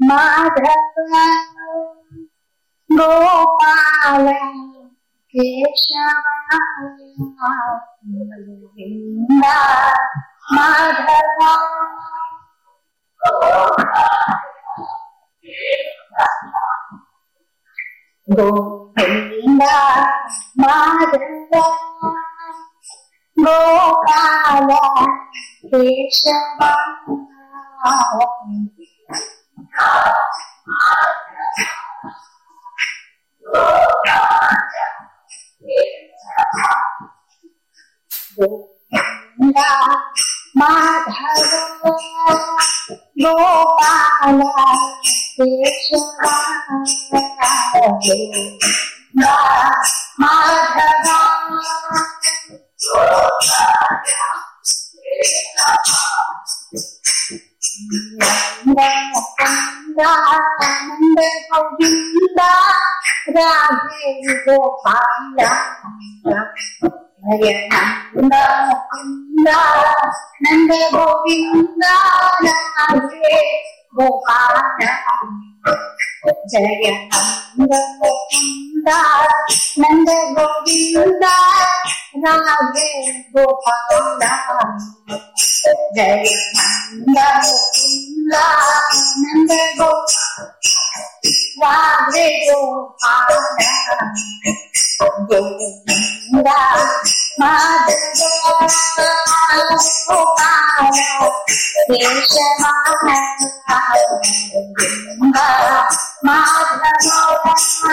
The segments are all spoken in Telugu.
మాధవ గోపాల కేశవ గోవింద మాధవ గోవింద మాధవ గోపాల కేశవ గోవింద మాధవ గోపాల కేశవ గోవింద మాధవ ఆనంద గోవింద రాధే గోపాల హరే నంద కుంద నంద గోవింద రాధే గోపాల జయ నంద గోవింద నంద గోవింద రాధే గోపాల జయ నంద గోవింద నంద గోపాల రాధే గోపాల గోవింద మాధవ గోపాల కేశవ గోవింద మాధవ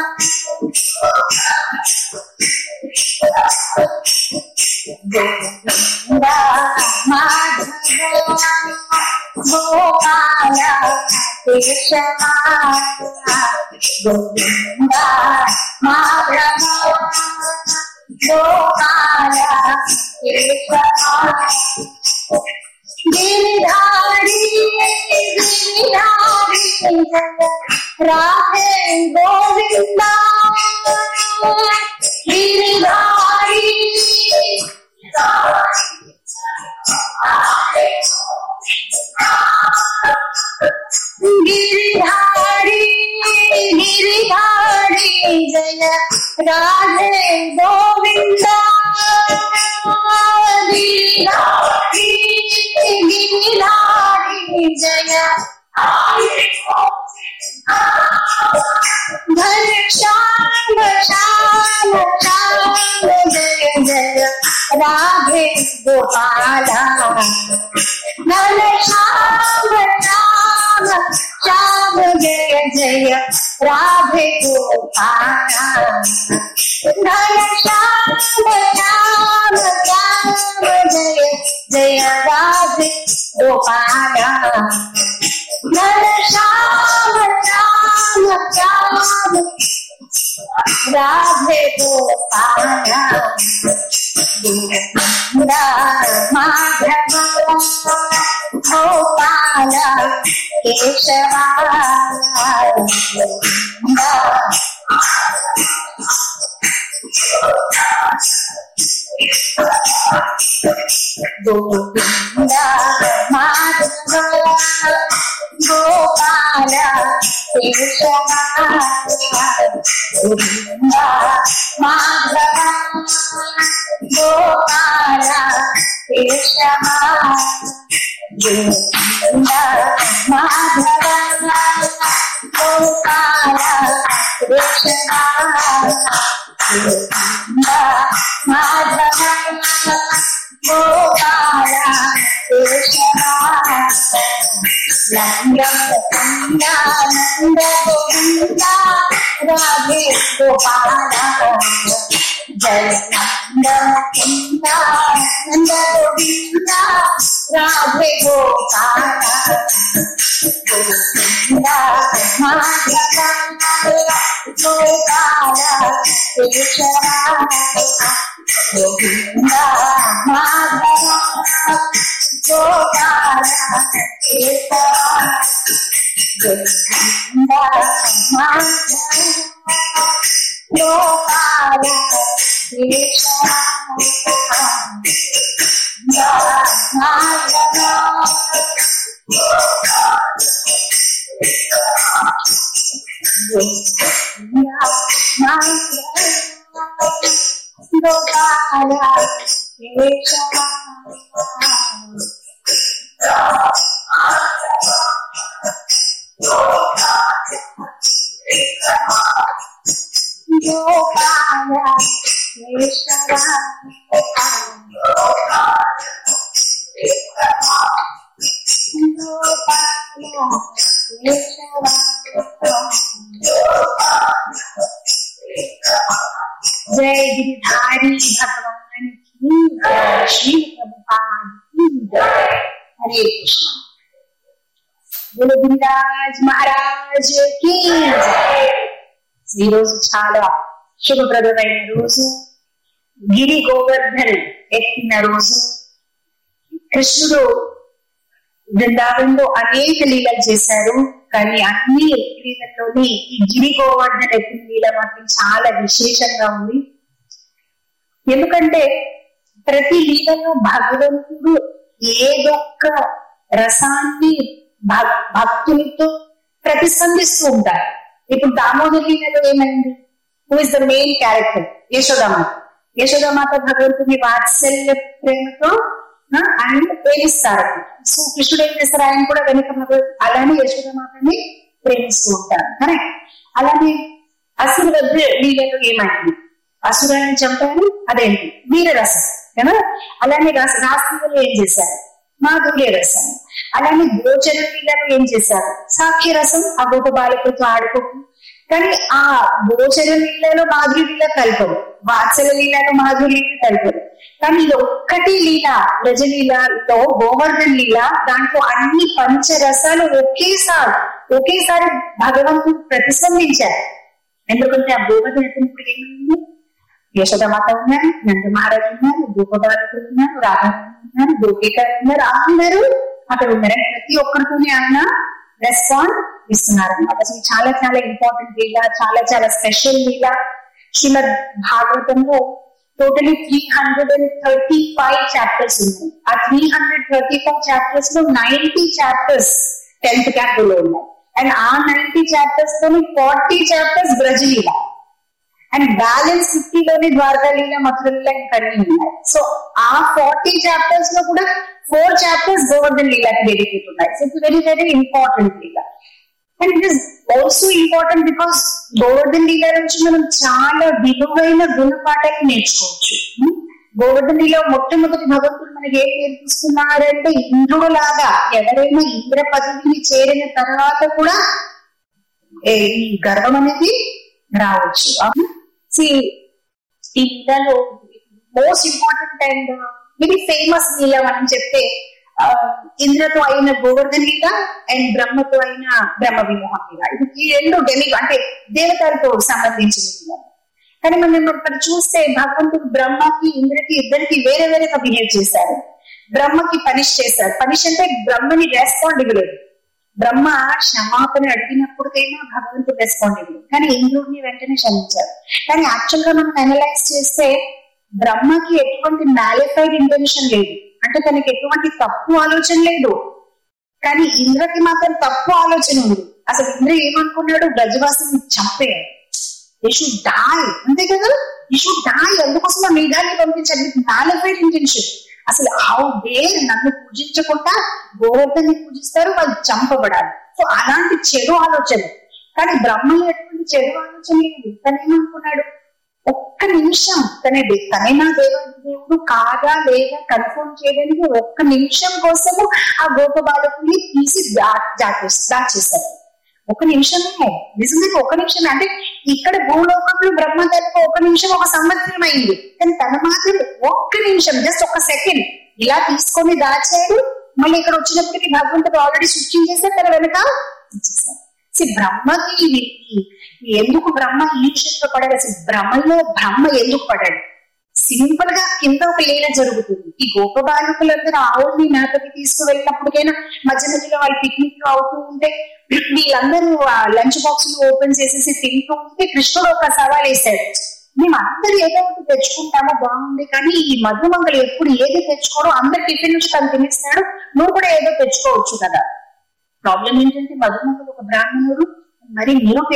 గోవింద మాధవ గోపాల కేశవ గోవింద మాధవ గోపాల కేశవ గిరిధారి గిరిధారి రాధే గోవింద గిరిధారి గిరిధారి గిరిధారి జయ రాధే గోవింద గిరిధారి గిరిధారి జయ ఘన శ్యామ శ్యామ శ్యామ జయ జయ రాధే గోపాల ఘన శ్యామ శ్యామ శ్యామ జయ జయ రాధే గోపాల ఘన శ్యామ శ్యామ శ్యామ జయ జయ రాధే గోపాల ఘన శ్యామ శ్యామ శ్యామ రాధే గోపాల గోవింద మాధవ గోపాల కేశవ గోవింద గోవింద మాధవ గోపాల కేశవ గోవింద మాధవ గోపాల కేశవ గోవింద మాధవ గోపాల కేశవ గోవింద మాధవ గోపాల కేశవ నంద గోవింద రాధే గోపాల జయ నంద కుంద నంద గోవింద రాధే గోపాల గోవింద మాధవ గోపాల కేశవ గోవింద మాధవ గోపాల కేశవ గోవింద మాధవ గోపాల కేశవ మాధవ గోపాల కేశవ గోపాల కేశవ గోపాల కేశవ जय गिरिधारी भगवान की जय श्री प्रभुपाद की जय हरे कृष्ण बोलो गिरिराज महाराज की जय ఈ రోజు చాలా శుభప్రదమైన రోజు గిరి గోవర్ధన్ ఎక్కిన రోజు కృష్ణుడు బృందావనంలో అనేక లీలలు చేశారు కానీ అన్ని లీలల్లోని ఈ గిరి గోవర్ధన్ ఎక్కిన లీల మాత్రం చాలా విశేషంగా ఉంది ఎందుకంటే ప్రతి లీలలో భగవంతుడు ఏదొక్క రసాన్ని భక్- భక్తులతో ప్రతిస్పందిస్తూ ఉంటారు ఇప్పుడు దామోదర్ లీలలో ఏమైంది who is the main character యశోదామాత యశోదామాత భగవంతుని వాత్సల్య ప్రేమతో ఆ, ఆయన ప్రేమిస్తారు సో కృష్ణుడు ఏం చేస్తారు ఆయన కూడా వెనుక భగవత్ అలానే యశోదామాతని ప్రేమిస్తూ ఉంటారు కరెక్ట్ అలానే అసురు వద్ద లీలలో ఏమైంది అసురాన్ని చంపారు అదేంటి వీరరసం కదా అలానే రాస రాష్ట్రంలో ఏం చేశారు మాధుర్య రసం అలానే గోచర లీలలో ఏం చేశారు సాఖ్య రసం ఆ గోప బాలికలతో ఆడుకోకు కానీ ఆ గోచర లీలలో మాధుర్య లీల కలపరు వాత్సల లీలలో మాధుర్య లీల కలపరు కానీ ఇది ఒక్కటి లీల ప్రజలీలలో గోవర్ధన్ లీల దాంట్లో అన్ని పంచరసాలు ఒకేసారి ఒకేసారి భగవంతుడు ప్రతిస్పందించారు ఎందుకంటే ఆ గోవర్ధన్ ఎత్తినప్పుడు ఏమైంది యశోదమాత ఉన్నారు నంద మహారాజు ఉన్నారు గోపబాలకులు ఉన్నారు రాధారాణి ఉన్నారు గోపిక ఉన్నారు అందరూ అక్కడ ఉన్నారు And ప్రతి ఒక్కరితోనే ఆయన రెస్పాండ్ ఇస్తున్నారు అనమాట అసలు చాలా చాలా ఇంపార్టెంట్ లీల చాలా చాలా స్పెషల్ లీల శ్రీమద్ భాగవతంలో totally three hundred and thirty five chapters ఉన్నాయి ఆ three hundred thirty five chapters లో నైన్టీ చాప్టర్స్ టెన్త్ క్యాప్టర్ ఉన్నాయి అండ్ ఆ నైన్టీ చాప్టర్స్ తోని ఫార్టీ చాప్టర్స్ బ్రజలీల అండ్ బ్యాలెన్స్ ఫిఫ్టీలోని ద్వారకా లీల మధుర లీల ఇంకా అన్ని ఉన్నాయి సో ఆ ఫార్టీ చాప్టర్స్ లో కూడా ఫోర్ చాప్టర్స్ గోవర్ధన్ లీలకి డెడికేట్ ఉన్నాయి so it's very very important లీల and it is also important because Govardhan లీల నుంచి మనం చాలా విలువైన గుణపాఠాలు నేర్చుకోవచ్చు Hmm? గోవర్ధన్ లీల మొట్టమొదటి భగవంతుడు మనకి ఏం నేర్పిస్తున్నారంటే ఇంద్రుడు లాగా ఎవరైనా ఇంద్ర పదవిని చేరిన తర్వాత కూడా ఏ, ఈ గర్వం అనేది రావచ్చు సి ఈ లీలలో most important and very famous లీల మనం చెప్తే ఆ, ఇంద్రతో అయిన గోవర్ధన్ లీల అండ్ బ్రహ్మతో అయిన బ్రహ్మ విమోహం లీల ఇది ఈ రెండు డెలి అంటే దేవతలతో సంబంధించిన లీల కానీ మనం ఇక్కడ చూస్తే భగవంతుడు బ్రహ్మకి ఇంద్రకి ఇద్దరికి వేరే వేరేగా బిహేవ్ చేశారు బ్రహ్మకి పనిష్ చేశారు పనిష్ అంటే బ్రహ్మని రెస్పాండ్ ఇవ్వలేదు బ్రహ్మ క్షమాపణ అడిగినప్పటికైనా భగవంతుడు రెస్పాండ్ ఇవ్వలేదు కానీ ఇంద్రుడిని వెంటనే క్షమించారు కానీ యాక్చువల్ గా మనం అనలైజ్ చేస్తే బ్రహ్మకి ఎటువంటి మ్యాలిఫైడ్ ఇంటెన్షన్ లేదు అంటే తనకి ఎటువంటి తప్పు ఆలోచన లేదు కానీ ఇంద్రకి మాత్రం తప్పు ఆలోచన ఉంది అసలు ఇంద్ర ఏమనుకున్నాడు బ్రజవాసిని చంపేయాలి దే షుడ్ డై అంతే కదా యూ షుడ్ డై అందుకోసం ఆ మేఘాన్ని పంపించండి మ్యాలిఫైడ్ ఇంటెన్షన్ అసలు హౌ డేర్ నన్ను పూజించకుండా గోవర్ధన్ని పూజిస్తారు వాళ్ళు చంపబడాలి సో అలాంటి చెడు ఆలోచన కానీ బ్రహ్మలో ఎటువంటి చెడు ఆలోచన లేదు తను ఏమనుకున్నాడు ఒక్క నిమిషం తన తనైనా దేవాది దేవుడు కాదా లేదా కన్ఫర్మ్ చేయడానికి ఒక్క నిమిషం కోసము ఆ గోప బాలకుని తీసి దా- దాచేస్- దాచేస్తారు ఒక నిమిషమే నిజంగా ఒక నిమిషమే అంటే ఇక్కడ భూలోకంలో బ్రహ్మ తనకు ఒక నిమిషం ఒక సంవత్సరం అయింది కానీ తన మాత్రం ఒక్క నిమిషం జస్ట్ ఒక సెకండ్ ఇలా తీసుకొని దాచాడు మళ్ళీ ఇక్కడ వచ్చినప్పటికీ భగవంతుడు ఆల్రెడీ సృష్టించేసారు తన వెనక ఇచ్చేసారు See, బ్రహ్మకి ఇది ఈ- ఈ ఎందుకు బ్రహ్మ ఈ విషయంలో పడాడు అసలు బ్రహ్మలో బ్రహ్మ ఎందుకు పడాడు సింపుల్ గా కింద ఒక లీల జరుగుతుంది ఈ గోప బాలికలందరూ ఆవుల్ని మేతకి తీసుకువెళ్ళినప్పటికైనా మధ్య మధ్యలో వాళ్ళు పిక్నిక్ అవుతూ ఉంటే వీళ్ళందరూ ఆ లంచ్ బాక్స్ ఓపెన్ చేసేసి తింటూ ఉంటే కృష్ణుడు ఒక సవాల్ వేశాడు మేము అందరూ ఏదో ఒకటి తెచ్చుకుంటామో బాగుంది కానీ ఈ మధుమంగళి ఎప్పుడు ఏది తెచ్చుకోరో అందరు టిఫిన్ నుంచి తను తినేస్తాడు నువ్వు కూడా ఏదో తెచ్చుకోవచ్చు కదా ప్రాబ్లం ఏంటంటే మధుమంగళి ఒక బ్రాహ్మణుడు మరి నిరుపేద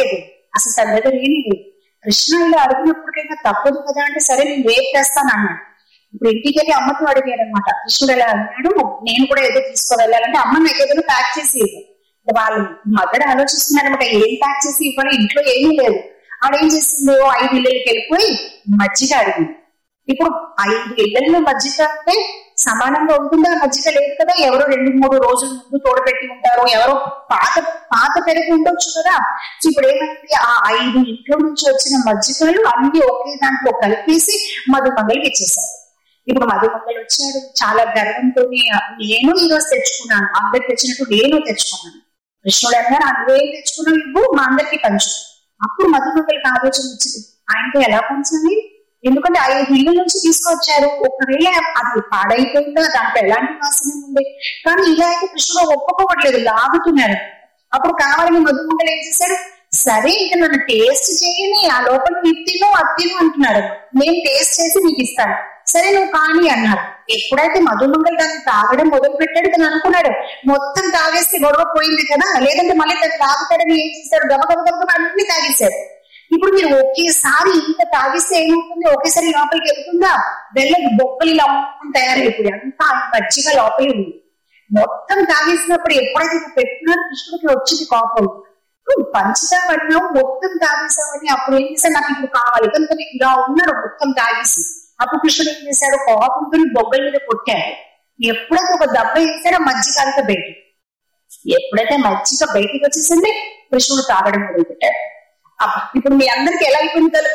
అసలు తన దగ్గర ఏమీ లేదు కృష్ణ ఇలా అడిగినప్పటికైనా తప్పదు కదా అంటే సరే నేను రేపు తెస్తాను అన్నాడు ఇప్పుడు ఇంటికి వెళ్ళి అమ్మతో అడిగాడు అనమాట కృష్ణుడు ఎలా అన్నాడు నేను కూడా ఏదో తీసుకువెళ్ళాలంటే అమ్మ నాకు ఏదైనా ప్యాక్ చేసి ఇవ్వు వాళ్ళు మదర్ ఆలోచిస్తున్నారు అనమాట ఏం ప్యాక్ చేసి ఇవ్వాలి ఇంట్లో ఏమీ లేదు ఆడేం చేసింది ఓ ఐదు ఇళ్ళకి వెళ్ళిపోయి మజ్జిగ అడిగింది ఇప్పుడు ఐదు ఇళ్లలో మజ్జిగ అంటే సమానంగా ఉంటుందా మజ్జిగ లేదు కదా ఎవరో రెండు మూడు రోజుల ముందు తోడపెట్టి ఉంటారు ఎవరో పాత పాత పెరుగు ఉండొచ్చు కదా సో ఇప్పుడు ఏమైంది ఆ ఐదు ఇంట్లో నుంచి వచ్చిన మజ్జిగలు అన్ని ఒకే దాంట్లో కలిపేసి మధుమంగళకి ఇచ్చేసారు ఇప్పుడు మధుమంగళ వచ్చాడు చాలా గర్వంతో నేను ఈరోజు తెచ్చుకున్నాను అందరికి తెచ్చినట్టు నేను తెచ్చుకున్నాను కృష్ణుడు అన్నారు నువ్వేం తెచ్చుకున్నావు ఇవ్వు మా అందరికి పంచు అప్పుడు మధుమంగళకి ఆలోచన వచ్చింది ఆయనతో ఎలా పంచాలి ఎందుకంటే ఐదు ఇళ్ళ నుంచి తీసుకొచ్చారు ఒకవేళ అది పాడైపోయిందా దాంట్లో ఎలాంటి వాసన ఉంది కానీ ఇలా అయితే కృష్ణుడు ఒప్పుకోవట్లేదు లాగుతున్నారు అప్పుడు కావాలని మధుమంగళ ఏం చేశాడు సరే ఇంకా నన్ను టేస్ట్ చేయని ఆ లోపల మీరు తిను అది తిను అంటున్నాడు నేను టేస్ట్ చేసి నీకు ఇస్తాను సరే నువ్వు కానీ అన్నారు ఎప్పుడైతే మధుమంగళ దాన్ని తాగడం మొదలు పెట్టాడు తను అనుకున్నాడు మొత్తం తాగేస్తే గొడవ పోయింది కదా లేదంటే మళ్ళీ తను తాగుతాడని ఏం చేశాడు గబ గబ గబ గబ అన్ని తాగేశాడు ఇప్పుడు మీరు ఒకేసారి ఇంత తాగిస్తే ఏమవుతుంది ఒకేసారి లోపలికి వెళ్తుందా వెళ్ళదు బొక్కలు ఇలా అమ్ముకుని తయారైపోయి అంతా మజ్జిగ లోపలి ఉంది మొత్తం తాగేసినప్పుడు ఎప్పుడైతే ఇలా పెట్టినారో కృష్ణుడికి వచ్చింది కోపం పంచదావన్నావు మొత్తం తాగేసావని అప్పుడు ఏం చేశాడు నాకు ఇప్పుడు కావాలి కనుక ఇలా ఉన్నాడు మొత్తం తాగేసి అప్పుడు కృష్ణుడు ఏం చేశాడు కోపంతో బొగ్గల మీద కొట్టాడు ఎప్పుడైతే ఒక దెబ్బ వేసాడో మజ్జిగ అంతా బయటికి ఎప్పుడైతే మజ్జిగ బయటికి వచ్చేసింది కృష్ణుడు తాగడం మొదలు పెట్టాడు ఇప్పుడు మీ అందరికి ఎలా అయిపోయింది కదా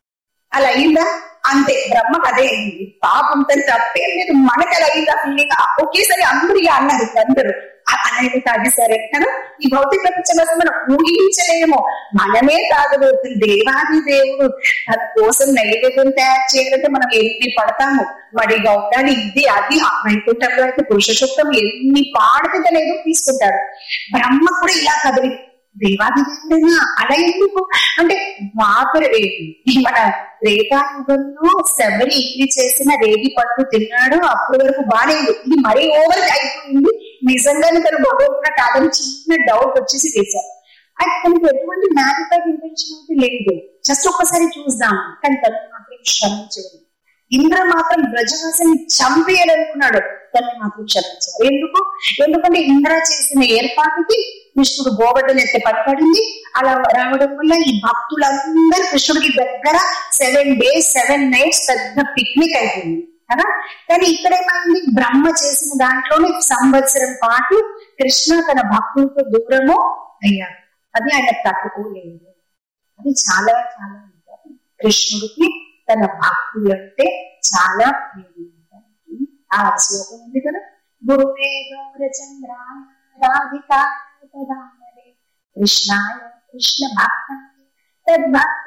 అలా అయిందా అంతే బ్రహ్మకు అదే అయింది పాపం తను తప్పేం లేదు మనకి అలా అయిందా ఫీలింగ్ ఒకేసారి అందరూ ఇక అన్నారు అందరూ అనేది తాగేశారు కదా ఈ భౌతిక ప్రపంచంలో మనం ఊహించలేము మనమే తాగబోతుంది దేవాది దేవుడు తన కోసం నైవేద్యం తయారు చేయాలంటే మనం ఎన్ని పడతాము మడిగా ఉండాలి ఇది అది వైకుంఠంలో అయితే పురుష సూక్తం ఎన్ని పాడితే లేదు తీసుకుంటారు బ్రహ్మ కూడా ఇలా కదిలి దేవాది దేవుడైనా అలా ఎందుకు అంటే వాపర మన రేఖాయుగంలో శబరి ఇడ్లీ చేసిన రేగి పట్టు తిన్నాడు అప్పటి వరకు బాగాలేదు ఇది మరీ ఓవర్ అయిపోయింది నిజంగానే తను భగవంతుడు కాదని చిన్న డౌట్ వచ్చేసి వేశారు అది తనకి ఎటువంటి మ్యాజికల్ ఇంటెన్షన్ అయితే లేదు జస్ట్ ఒక్కసారి చూద్దాం కానీ తను మాత్రం క్షమించలేదు ఇంద్ర మాత్రం బ్రజవాసిని చంపేయాలనుకున్నాడు తను మాత్రం క్షమించారు ఎందుకు ఎందుకంటే ఇంద్ర చేసిన ఏర్పాటుకి కృష్ణుడు గోవర్ధన ఎత్తే పడిపడింది అలా రావడం వల్ల ఈ భక్తులందరూ కృష్ణుడికి దగ్గర సెవెన్ డేస్ సెవెన్ నైట్స్ పెద్ద పిక్నిక్ అయిపోయింది కదా కానీ ఇక్కడ ఏమైంది బ్రహ్మ చేసిన దాంట్లోనే సంవత్సరం పాటు కృష్ణ తన భక్తులతో దూరము అయ్యాడు అది ఆయన తట్టుకోలేదు అది చాలా చాలా important. కృష్ణుడికి తన భక్తులు అంటే చాలా ప్రియం ఆ శ్లోకం ఉంది కదా గురువే గౌరచంద్ర రాధికా తదామరే కృష్ణాయ కృష్ణ భక్త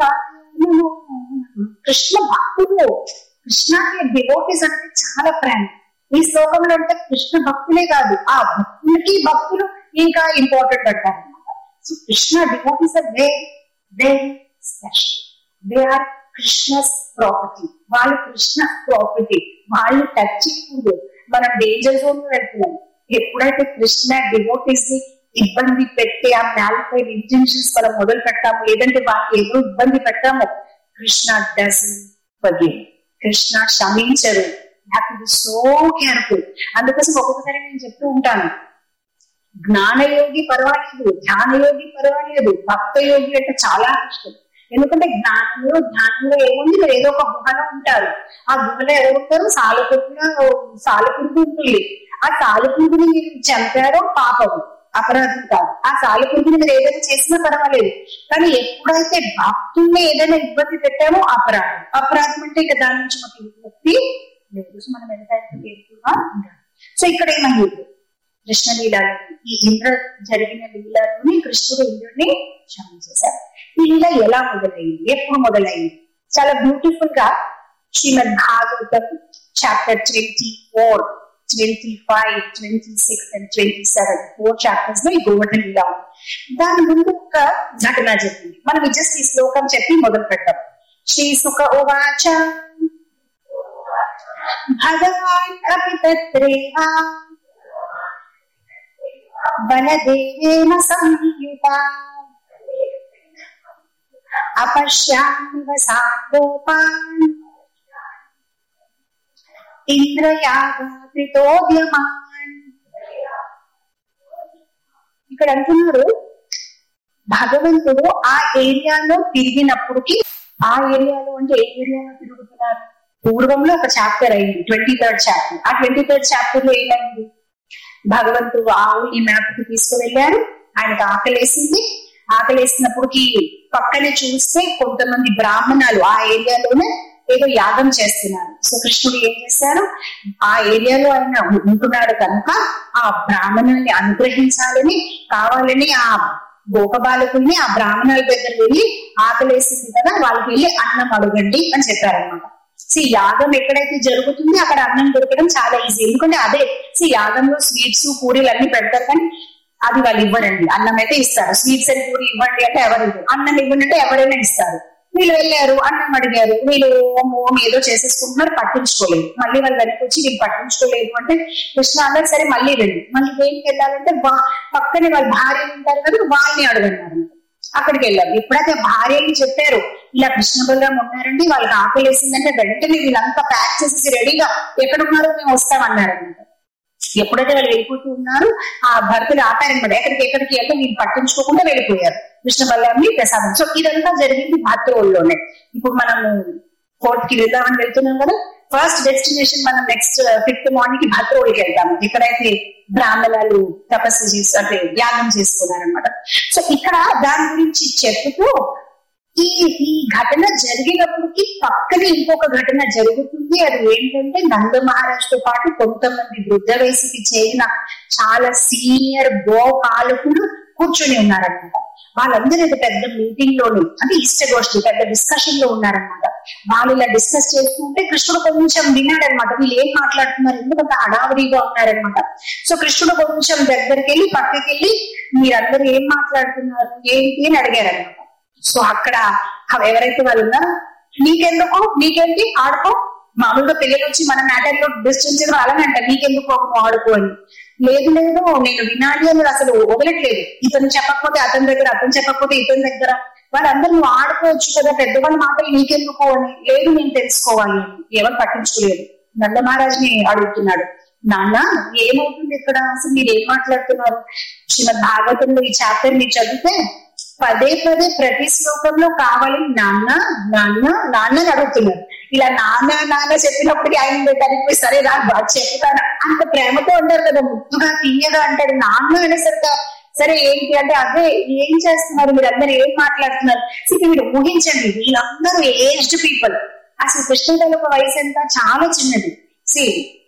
కృష్ణ భక్తులు కృష్ణకి డివోటీస్ అంటే చాలా ప్రేమ ఈ శ్లోకంలో అంటే కృష్ణ భక్తులే కాదు ఆ భక్తులకి భక్తులు ఇంకా ఇంపార్టెంట్ అంటారు so Krishna devotees are very very special they are Krishna's property వాళ్ళు కృష్ణ ప్రాపర్టీ వాళ్ళు టచ్ చేయకూడదు మనం డేంజర్ జోన్ లో వెళ్తున్నాం ఎప్పుడైతే కృష్ణ డివోటీస్ ని ఇబ్బంది పెట్టి ఆ మ్యాలిఫైడ్ ఇంటెన్షన్స్ మనం మొదలు పెట్టాము లేదంటే వాళ్ళకి ఏదో ఇబ్బంది పెట్టాము కృష్ణ డస్ ఫర్గివ్ కృష్ణ క్షమించరు హ్యాపీ సో కేర్ఫుల్ అందుకోసం ఒక్కొక్కసారి నేను చెప్తూ ఉంటాను జ్ఞానయోగి పర్వాలేదు ధ్యానయోగి పర్వాలేదు భక్త యోగి అంటే చాలా కష్టం ఎందుకంటే జ్ఞానంలో ధ్యానంలో ఏముంది మీరు ఏదో ఒక గుహలో ఉంటారు ఆ గుహలో ఎవరు ఉంటారు సాలపురుగులో సాలపురుగు ఉంటుంది ఆ సాలపురుగుని మీరు చంపారో పాపము అపరాధం కాదు ఆ సాలపురుగుని మీరు ఏదైనా చేసినా పర్వాలేదు కానీ ఎప్పుడైతే భక్తుల్ని ఏదైనా ఇబ్బంది పెట్టామో అపరాధం అపరాధం అంటే ఇక దాని నుంచి మాకు విముక్తి లేదు సో మనం ఎంత కేర్ఫుల్గా ఉండాలి సో ఇక్కడ ఏమైంది కృష్ణ లీలలో ఈ ఇంద్ర జరిగిన లీలలోని కృష్ణుడు ఇంద్రుడిని క్షమించేశారు ఈ లీల ఎలా మొదలైంది ఎప్పుడు మొదలైంది చాలా బ్యూటిఫుల్ గా Shrimad Bhagavatam chapter twenty four twenty five twenty six and twenty seven four chapters లో ఈ గోవర్ధన లీల ఉంది దాని ముందు ఒక ఘటన జరిగింది మనం జస్ట్ ఈ శ్లోకం చెప్పి మొదలు పెట్టాం శ్రీ సుఖ ఉవాచ భగవాన్ అపి తత్రేవా బలదేవేన సంయుత अपश्यामि वसागोपान् ఇంద్రయాగృతోద్యమాన్ ఇక్కడ అంటున్నారు భగవంతుడు ఆ ఏరియాలో తిరిగినప్పటికి ఆ ఏరియాలో అంటే ఏ ఏరియాలో తిరుగుతున్నారు పూర్వంలో ఒక చాప్టర్ అయింది ట్వంటీ థర్డ్ చాప్టర్ ఆ ట్వంటీ థర్డ్ చాప్టర్ లో ఏమైంది భగవంతుడు ఆవు ఈ మ్యాప్ కి తీసుకువెళ్ళారు ఆయనకు ఆకలేసింది ఆకలేసినప్పటికి పక్కనే చూస్తే కొంతమంది బ్రాహ్మణాలు ఆ ఏరియాలోనే ఏదో యాగం చేస్తున్నారు సో కృష్ణుడు ఏం చేశారు ఆ ఏరియాలో ఆయన ఉంటున్నాడు కనుక ఆ బ్రాహ్మణుల్ని అనుగ్రహించాలని కావాలని ఆ గోపబాలకుల్ని ఆ బ్రాహ్మణుల దగ్గర వెళ్ళి ఆకలేసింది కదా వాళ్ళకి వెళ్ళి అన్నం అడగండి అని చెప్పారనమాట సి యాగం ఎక్కడైతే జరుగుతుంది అక్కడ అన్నం దొరకడం చాలా ఈజీ ఎందుకంటే అదే సి యాగంలో స్వీట్స్ పూరీలు అన్ని పెడతారు కానీ అది వాళ్ళు ఇవ్వరండి అన్నం అయితే ఇస్తారు స్వీట్స్ అండ్ పూరి ఇవ్వండి అంటే ఎవరు ఇవ్వరు అన్నం ఇవ్వండి అంటే ఎవరైనా ఇస్తారు వీళ్ళు వెళ్ళారు అన్నం అడిగారు వీళ్ళు ఓం ఓం ఏదో చేసేసుకుంటున్నారు పట్టించుకోలేదు మళ్ళీ వాళ్ళు వెనక్కి వచ్చి వీళ్ళు పట్టించుకోలేదు అంటే కృష్ణ అన్నారు సరే మళ్ళీ వెళ్ళి మళ్ళీ దేనికి వెళ్ళాలంటే వా- పక్కనే వాళ్ళ భార్య ఉంటారు కదా వాళ్ళని అడగన్నారు అక్కడికి వెళ్ళారు ఎప్పుడైతే భార్యని చెప్పారు ఇలా కృష్ణ బలరాం ఉన్నారండి వాళ్ళకి ఆకలి వేసిందంటే వెంటనే వీళ్ళంతా ప్యాక్ చేసేసి రెడీగా ఎక్కడ ఉన్నారో మేము వస్తామన్నారు అనమాట ఎప్పుడైతే వాళ్ళు వెళ్ళిపోతూ ఉన్నారు ఆ భర్తలు ఆపారనమాట ఎక్కడికి ఎక్కడికి వెళ్తే వీళ్ళు పట్టించుకోకుండా వెళ్ళిపోయారు కృష్ణ బల్లాన్ని ప్రసాదం సో ఇదంతా జరిగింది భద్రోల్లోనే ఇప్పుడు మనము ఫోర్త్ కి వెళ్దామని వెళ్తున్నాం కదా ఫస్ట్ డెస్టినేషన్ మనం నెక్స్ట్ ఫిఫ్త్ మార్నింగ్ కి భద్రోడికి వెళ్తాం ఎక్కడైతే బ్రాహ్మణాలు తపస్సు చేసి అంటే యాగం చేసుకున్నారనమాట సో ఇక్కడ దాని గురించి చెప్తూ ఈ ఈ ఘటన జరిగినప్పటికీ పక్కనే ఇంకొక ఘటన జరుగుతుంది అది ఏంటంటే నంద మహారాజ్తో పాటు కొంతమంది వృద్ధ వయసుకి చేరిన చాలా సీనియర్ గోపాలకులు కూర్చొని ఉన్నారనమాట వాళ్ళందరూ ఇది పెద్ద మీటింగ్ లోని అంటే ఇష్టగోష్ఠి పెద్ద డిస్కషన్ లో ఉన్నారనమాట వాళ్ళు ఇలా డిస్కస్ చేస్తుంటే కృష్ణుడు కొంచెం విన్నాడనమాట వీళ్ళు ఏం మాట్లాడుతున్నారు ఎందుకంత హడావుడిగా ఉన్నారనమాట సో కృష్ణుడు కొంచెం దగ్గరికి వెళ్ళి పక్కకి వెళ్ళి మీరందరూ ఏం మాట్లాడుతున్నారు ఏంటి అని అడిగారనమాట సో అక్కడ ఎవరైతే వాళ్ళు ఉన్నారో నీకెందుకు నీకేంటి ఆడుకో మామూలుగా పిల్లలు వచ్చి మన మ్యాటర్ లో డిస్టెన్స్ అలానే అంటారు నీకెందుకు నువ్వు ఆడుకో అని లేదు లేదు నేను వినాలి అని అసలు వదలట్లేదు ఇతను చెప్పకపోతే అతని దగ్గర అతను చెప్పకపోతే ఇతని దగ్గర వాళ్ళందరూ నువ్వు ఆడుకోవచ్చు కదా పెద్దవాళ్ళ మాటలు నీకెందుకు అని లేదు నేను తెలుసుకోవాలి అని ఎవరు పట్టించుకోలేదు నంద మహారాజ్ని అడుగుతున్నాడు నాన్న ఏమవుతుంది ఇక్కడ అసలు మీరు ఏం మాట్లాడుతున్నారు శ్రీమద్ భాగవతంలో ఈ చాప్టర్ మీరు చదివితే పదే పదే ప్రతి శ్లోకంలో కావాలి నాన్న నాన్న నాన్న అని అడుగుతున్నారు ఇలా నాన్న నాన్న చెప్పినప్పటికీ ఆయన దానికి సరే రా బాగా చెప్తాను అంత ప్రేమతో అంటారు కదా ముద్దుగా తీయగా అంటాడు నాన్న అనేసరిగా సరే ఏంటి అంటే అదే ఏం చేస్తున్నారు మీరు అందరు ఏం మాట్లాడుతున్నారు సరే మీరు ఊహించండి వీళ్ళందరూ ఏజ్డ్ పీపుల్ అసలు కృష్ణుడు ఒక వయసు ఎంత చాలా చిన్నది సి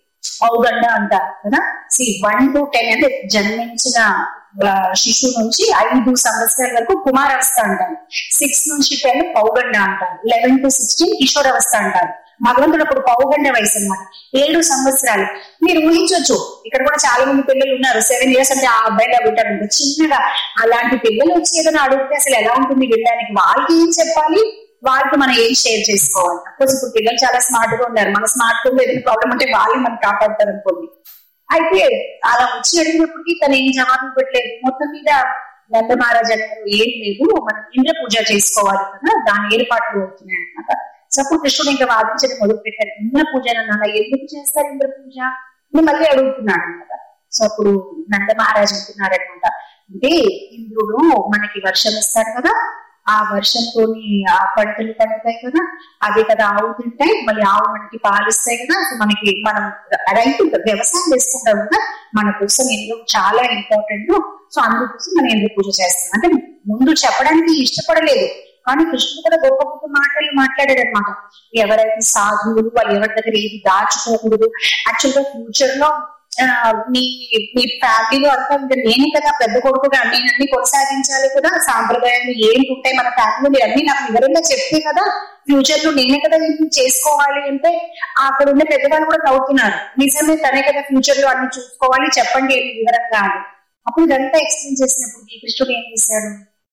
పౌగండ అంటారు కదా సి వన్ టు టెన్ అంటే జన్మించిన ఆ, శిశువు నుంచి ఐదు సంవత్సరాల వరకు కుమారావస్థ అంటారు సిక్స్ నుంచి టెన్ పౌగండ అంటారు లెవెన్ టు సిక్స్టీన్ కిషోరావస్థ అంటారు భగవంతుడు అప్పుడు పౌగండ వయసు అన్నమాట ఏడు సంవత్సరాలు మీరు ఊహించవచ్చు ఇక్కడ కూడా చాలా మంది పిల్లలు ఉన్నారు సెవెన్ ఇయర్స్ అంటే ఆ అబ్బాయిలా వింటారు ఇంకా చిన్నగా అలాంటి పిల్లలు వచ్చి ఏదైనా అడిగితే అసలు ఎలా ఉంటుంది వినడానికి వాళ్ళకి ఏం చెప్పాలి వాళ్ళకి మనం ఏం షేర్ చేసుకోవాలి అఫ్కోర్స్ ఇప్పుడు పిల్లలు చాలా స్మార్ట్ గా ఉన్నారు మన స్మార్ట్ ఫోన్ లో ఏదైనా ప్రాబ్లం ఉంటే వాళ్ళే మనకు కాపాడతారు అనుకోండి అయితే అలా వచ్చి అడిగినప్పటికీ తను ఏం జవాబు పెట్టలేదు మొత్తం మీద నంద మహారాజ్ అన్నారు ఏం లేదు మనం ఇంద్ర పూజ చేసుకోవాలి కదా దాని ఏర్పాట్లు అవుతున్నాయి అన్నమాట సో అప్పుడు కృష్ణుడు ఇంకా వాదించడం మొదలు పెట్టారు ఇంద్ర పూజ నాన్న ఎందుకు చేస్తారు ఇంద్ర పూజ అని మళ్ళీ అడుగుతున్నాడు అనమాట సో అప్పుడు నంద మహారాజ్ అంటున్నాడు అనమాట అంటే ఇంద్రుడు మనకి వర్షం ఇస్తాడు కదా ఆ వర్షంతోని ఆ పంటలు పండుతాయి కదా అదే కదా ఆవు తింటాయి మళ్ళీ ఆవు మనకి పాలిస్తాయి కదా సో మనకి మనం రైతు వ్యవసాయం చేసుకుంటాం కదా మన కోసం ఎందుకు చాలా ఇంపార్టెంట్ సో అందుకోసం మనం ఎందుకు పూజ చేస్తాం అంటే ముందు చెప్పడానికి ఇష్టపడలేదు కానీ కృష్ణుడు కూడా గొప్ప గొప్ప మాటలు మాట్లాడారు అనమాట ఎవరైతే సాధువులు వాళ్ళు ఎవరి దగ్గర ఏది దాచుకోకూడదు యాక్చువల్ గా ఫ్యూచర్ లో ఆ, నీ నీ ఫ్యామిలీలో అంతా ఇంకా నేనే కదా పెద్ద కొడుకుగా నేను అన్ని కొనసాగించాలి కదా సాంప్రదాయాలు ఏంటి ఉంటాయి మన ఫ్యామిలీలో అన్ని నాకు వివరంగా చెప్తే కదా ఫ్యూచర్ లో నేనే కదా ఇది చేసుకోవాలి అంటే అక్కడ ఉన్న పెద్దవాళ్ళు కూడా నవ్వుతున్నారు నిజమే తనే కదా ఫ్యూచర్ లో అన్ని చూసుకోవాలి చెప్పండి ఏంటి వివరంగా అని అప్పుడు ఇదంతా ఎక్స్ప్లెయిన్ చేసినప్పుడు ఈ కృష్ణుడు ఏం చేశాడు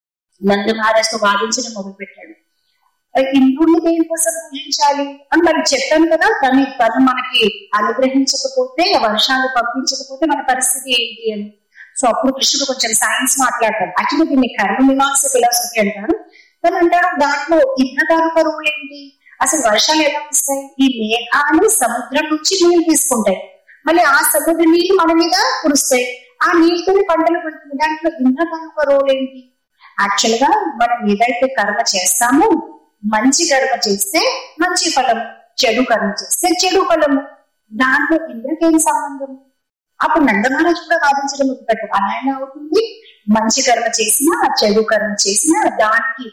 నంద మహారాజ్ తో వాదించడం మొదలు పెట్టాడు ఇంద్రుడిని దేనికోసం పూజించాలి అని మనకి చెప్పాను కదా కానీ తను మనకి అనుగ్రహించకపోతే వర్షాలు పంపించకపోతే మన పరిస్థితి ఏంటి అని సో అప్పుడు కృష్ణుడు కొంచెం సైన్స్ మాట్లాడతారు యాక్చువల్లీ దీన్ని కర్మ మీమాంస ఫిలాసఫీ అంటారు అని అంటాడు దాంట్లో ఇంద్రకారక రూల్ ఏంటి అసలు వర్షాలు ఎలా వస్తాయి ఈ మేఘాలు సముద్రం నుంచి నీళ్లు తీసుకుంటాయి మళ్ళీ ఆ సముద్ర నీళ్లు మన మీద కురుస్తాయి ఆ నీళ్ళతోనే పంటలు పండుతుంది దాంట్లో ఇంద్రకారక రోల్ ఏంటి యాక్చువల్ గా మనం ఏదైతే కర్మ చేస్తామో మంచి కర్మ చేస్తే మంచి ఫలం చెడు కర్మ చేస్తే చెడు ఫలము దాంట్లో ఇంద్రకేం సంబంధం అప్పుడు నందమహారాజు కూడా వాదించడం మొదలుపెట్టారు అలా ఎలా అవుతుంది మంచి కర్మ చేసినా చెడు కర్మ చేసినా దానికి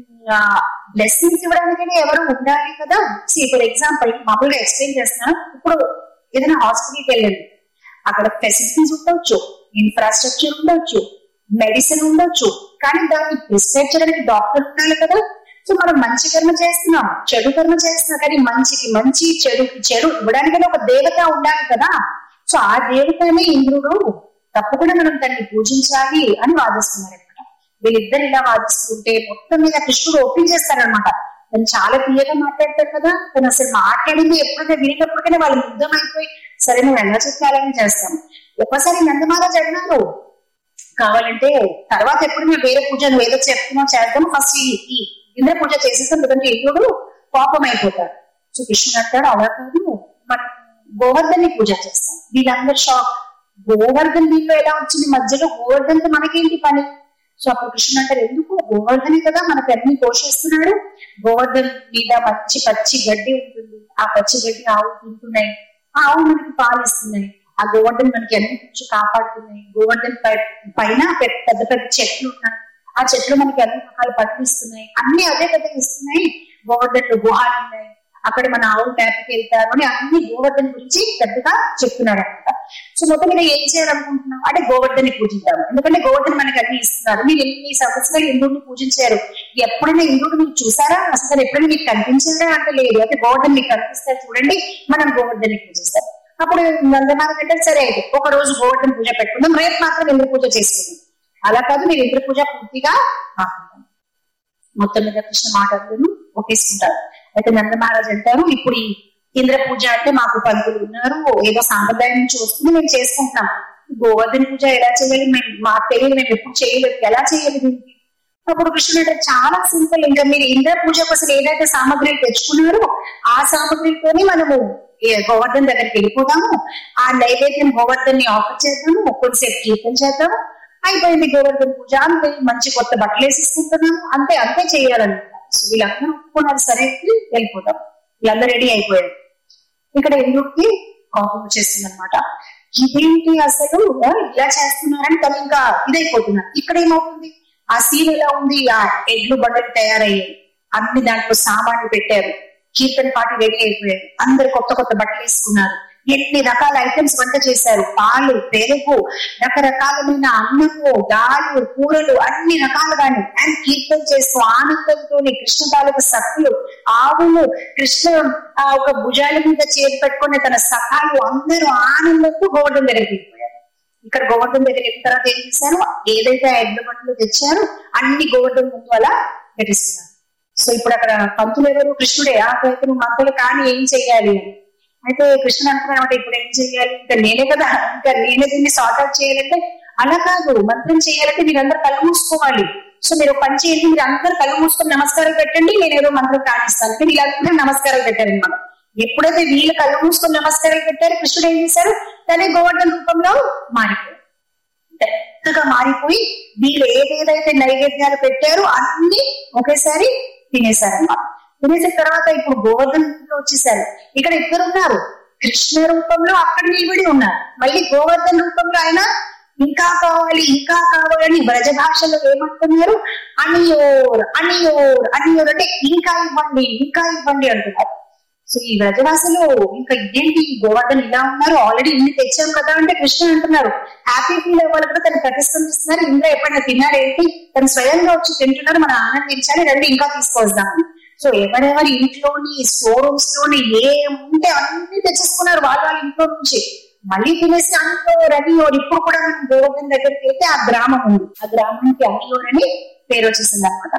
బ్లెస్సింగ్స్ ఇవ్వడానికైనా ఎవరు ఉండాలి కదా ఫర్ ఎగ్జాంపుల్ మామూలుగా ఎక్స్ప్లెయిన్ చేస్తున్నా ఇప్పుడు ఏదైనా హాస్పిటల్కి వెళ్ళండి అక్కడ ఫెసిలిటీస్ ఉండొచ్చు ఇన్ఫ్రాస్ట్రక్చర్ ఉండొచ్చు మెడిసిన్ ఉండొచ్చు కానీ దాన్ని ప్రిస్క్రైబ్ చేయడానికి డాక్టర్ ఉండాలి కదా సో మనం మంచి కర్మ చేస్తున్నాం చెడు కర్మ చేస్తున్నాం కానీ మంచికి మంచి చెడుకి చెడు ఇవ్వడానికైనా ఒక దేవత ఉండాలి కదా సో ఆ దేవతనే ఇంద్రుడు తప్పకుండా మనం దాన్ని పూజించాలి అని వాదిస్తున్నారు అనమాట వీళ్ళిద్దరు ఇలా వాదిస్తుంటే మొత్తం మీద కృష్ణుడు ఓపెన్ చేస్తారనమాట తను చాలా క్లియర్గా మాట్లాడతాడు కదా తను అసలు మాట్లాడింది ఎప్పుడైనా వినేటప్పటికైనా వాళ్ళు ముగ్ధం అయిపోయి సరే నువ్వు ఎలా చెప్పాలని చేస్తాం ఒకసారి నందమహారాజ్ అడిగినారు కావాలంటే తర్వాత ఎప్పుడు మేము వేరే పూజ నువ్వు ఏదో చెప్తున్నావు చేద్దాం ఫస్ట్ ఈ ఇంద్ర పూజ చేసేస్తాం లేదంటే ఇంద్రుడు పాపం అయిపోతాడు సో కృష్ణుడు అంటాడు అలా కాదు మనం గోవర్ధన్ని పూజ చేస్తాం వీళ్ళందరూ షాక్ గోవర్ధన్ దీంట్లో ఎలా వచ్చింది మధ్యలో గోవర్ధన్ మనకేంటి పని సో అప్పుడు కృష్ణుడు అంటారు ఎందుకు గోవర్ధనే కదా మనకి అన్ని పోషిస్తున్నాడు గోవర్ధన్ మీద మంచి పచ్చి గడ్డి ఉంటుంది ఆ పచ్చి గడ్డి ఆవు తింటున్నాయి ఆ ఆవు మనకి పాలు ఇస్తున్నాయి ఆ గోవర్ధన్ మనకి అన్ని నుంచి కాపాడుతున్నాయి గోవర్ధన్ పైన పెద్ద పెద్ద చెట్లు ఉన్నాయి ఆ చెట్లు మనకి అన్ని రకాల పట్లు ఇస్తున్నాయి అన్ని అదే పెద్ద ఇస్తున్నాయి గోవర్ధన్ గుహాలు ఉన్నాయి అక్కడ మన ఆవులు మేపకి వెళ్తారు అని అన్ని గోవర్ధన్ గురించి పెద్దగా చెప్తున్నాడు అనమాట సో మొత్తం మీద ఏం చేయాలనుకుంటున్నాం అంటే గోవర్ధన్ని పూజిద్దాం ఎందుకంటే గోవర్ధన్ మనకి అన్ని ఇస్తున్నారు మీరు ఎన్ని సంవత్సరాలు ఇంద్రుడిని పూజించారు ఎప్పుడైనా ఇంద్రుడు మీరు చూసారా అసలు ఎప్పుడైనా మీకు కనిపించారా అంటే లేదు అయితే గోవర్ధన్ మీకు కనిపిస్తారు చూడండి మనం గోవర్ధన్ని పూజిస్తాం అప్పుడు నందమాల అంటే సరే అయితే ఒక రోజు గోవర్ధన్ పూజ పెట్టుకుందాం రేపు మాత్రం ఇంద్ర పూజ చేసుకుందాం అలా కాదు మీరు ఇంద్ర పూజ పూర్తిగా ఆపుకుందాం మొత్తం మీద కృష్ణ మాటలను ఒకేసుకుంటారు అయితే నంద మహారాజ్ అంటారు ఇప్పుడు ఈ ఇంద్ర పూజ అంటే మాకు పంతులు ఉన్నారు ఏదో సాంప్రదాయం నుంచి వస్తుంది మేము చేసుకుంటున్నాం గోవర్ధన పూజ ఎలా చేయాలి మేము మాకు తెలియదు మేము ఎప్పుడు చేయలేదు ఎలా చేయాలి దీనికి అప్పుడు కృష్ణుడు అంటే చాలా సింపుల్ ఇంకా మీరు ఇంద్ర పూజ కోసం ఏదైతే సామాగ్రిలు తెచ్చుకున్నారో ఆ సామాగ్రితోనే మనము గోవర్ధన్ దగ్గరికి వెళ్ళిపోదాము ఆ నైవేద్యం గోవర్ధన్ ని ఆఫర్ చేద్దాము కొద్దిసేపు కీర్తన చేద్దాము అయిపోయింది గోవర్ధన్ పూజ అంతే మంచి కొత్త బట్టలు వేసేసుకుంటున్నాము అంతే అంతే చేయాలన్నమాట సో వీళ్ళందరూ ఒప్పుకున్నారు సరే వెళ్ళిపోతాం వీళ్ళందరూ రెడీ అయిపోయారు ఇక్కడ ఇంద్రుడికి కోపం వచ్చేస్తుంది అనమాట ఇదేంటి అసలు ఇలా చేస్తున్నారని తను ఇంకా ఇదైపోతున్నారు ఇక్కడ ఏమవుతుంది ఆ సీన్ ఎలా ఉంది ఆ ఎడ్లు బండలు తయారయ్యాయి అన్ని దాంట్లో సామాన్లు పెట్టారు కీర్తన పాటి రెడీ అయిపోయారు అందరు కొత్త కొత్త బట్టలు వేసుకున్నారు ఎన్ని రకాల ఐటమ్స్ వంట చేశారు పాలు పెరుగు రకరకాలమైన అన్నము దాలు కూరలు అన్ని రకాలుగానే అండ్ కీర్తన చేస్తూ ఆనందంతో కృష్ణ తాలూకు సక్కులు ఆవులు కృష్ణ ఆ ఒక భుజాల మీద చేతి పెట్టుకుని తన సఖాలు అందరూ ఆనందంతో గోవర్ధన్ దగ్గరికి వెళ్ళిపోయారు ఇక్కడ గోవర్ధన్ దగ్గర వెళ్ళిన తర్వాత ఏం చేశారు ఏదైతే ఆ ఎడ్ల బట్టలు తెచ్చారో అన్ని గోవర్ధన్ ముందు అలా పెట్టిస్తున్నారు సో ఇప్పుడు అక్కడ పంతులు ఎవరు కృష్ణుడే ఆ నువ్వు మంతులు కానీ ఏం చెయ్యాలి అని అయితే కృష్ణుడు అనుకున్నాడు ఇప్పుడు ఏం చెయ్యాలి ఇంకా నేనే కదా ఇంకా నేనే దీన్ని సార్ట్ అవుట్ చేయాలంటే అలా కాదు మంత్రం చేయాలంటే మీరందరూ కళ్ళు మూసుకోవాలి సో మీరు పని చేయండి మీరు అందరూ కళ్ళు మూసుకొని నమస్కారం పెట్టండి నేను ఏదో మంత్రం కానిస్తాను అంటే వీళ్ళందరూ నమస్కారం పెట్టారు అనమాట ఎప్పుడైతే వీళ్ళు కళ్ళు మూసుకొని నమస్కారం పెట్టారు కృష్ణుడు ఏం చేశారు తనే గోవర్ధన రూపంలో మారిపోయారు పెద్దగా మారిపోయి వీళ్ళు ఏదేదైతే నైవేద్యాలు పెట్టారో అన్ని ఒకేసారి తినేశారన్నమాట తినేసిన తర్వాత ఇప్పుడు గోవర్ధన్ వచ్చేసారు ఇక్కడ ఇద్దరు ఉన్నారు కృష్ణ రూపంలో అక్కడ నిలబడి ఉన్నారు మళ్ళీ గోవర్ధన్ రూపంలో ఆయన ఇంకా కావాలి ఇంకా కావాలని బ్రజ భాషలో ఏమంటున్నారు అనియోర్ అనియోర్ అనియోర్ అంటే ఇంకా ఇవ్వండి ఇంకా ఇవ్వండి అంటున్నారు సో ఈ వ్రజవాసులు ఇంకా ఇదేంటి గోవర్ధన్ ఇలా ఉన్నారు ఆల్రెడీ ఇన్ని తెచ్చాం కదా అంటే కృష్ణ అంటున్నారు హ్యాపీ ఫీల్ అవ్వాలి కదా తను ప్రతిస్పందిస్తున్నారు ఇంద్ర ఎప్పుడైనా తిన్నారేంటి తను స్వయంగా వచ్చి తింటున్నారు మనం ఆనందించాలి రండి ఇంకా తీసుకొస్తామని సో ఎవరెవరి ఇంట్లోని స్టోర్ రూమ్స్ లోని ఏముంటే అన్ని తెచ్చేసుకున్నారు వాళ్ళ వాళ్ళ ఇంట్లో నుంచి మళ్ళీ తినేసి అంతో రవియోర్ ఇప్పుడు కూడా మనం గోవర్ధన్ దగ్గరికి వెళ్తే ఆ గ్రామం ఉంది ఆ గ్రామానికి అనియోర్ అని పేరు వచ్చేసింది అనమాట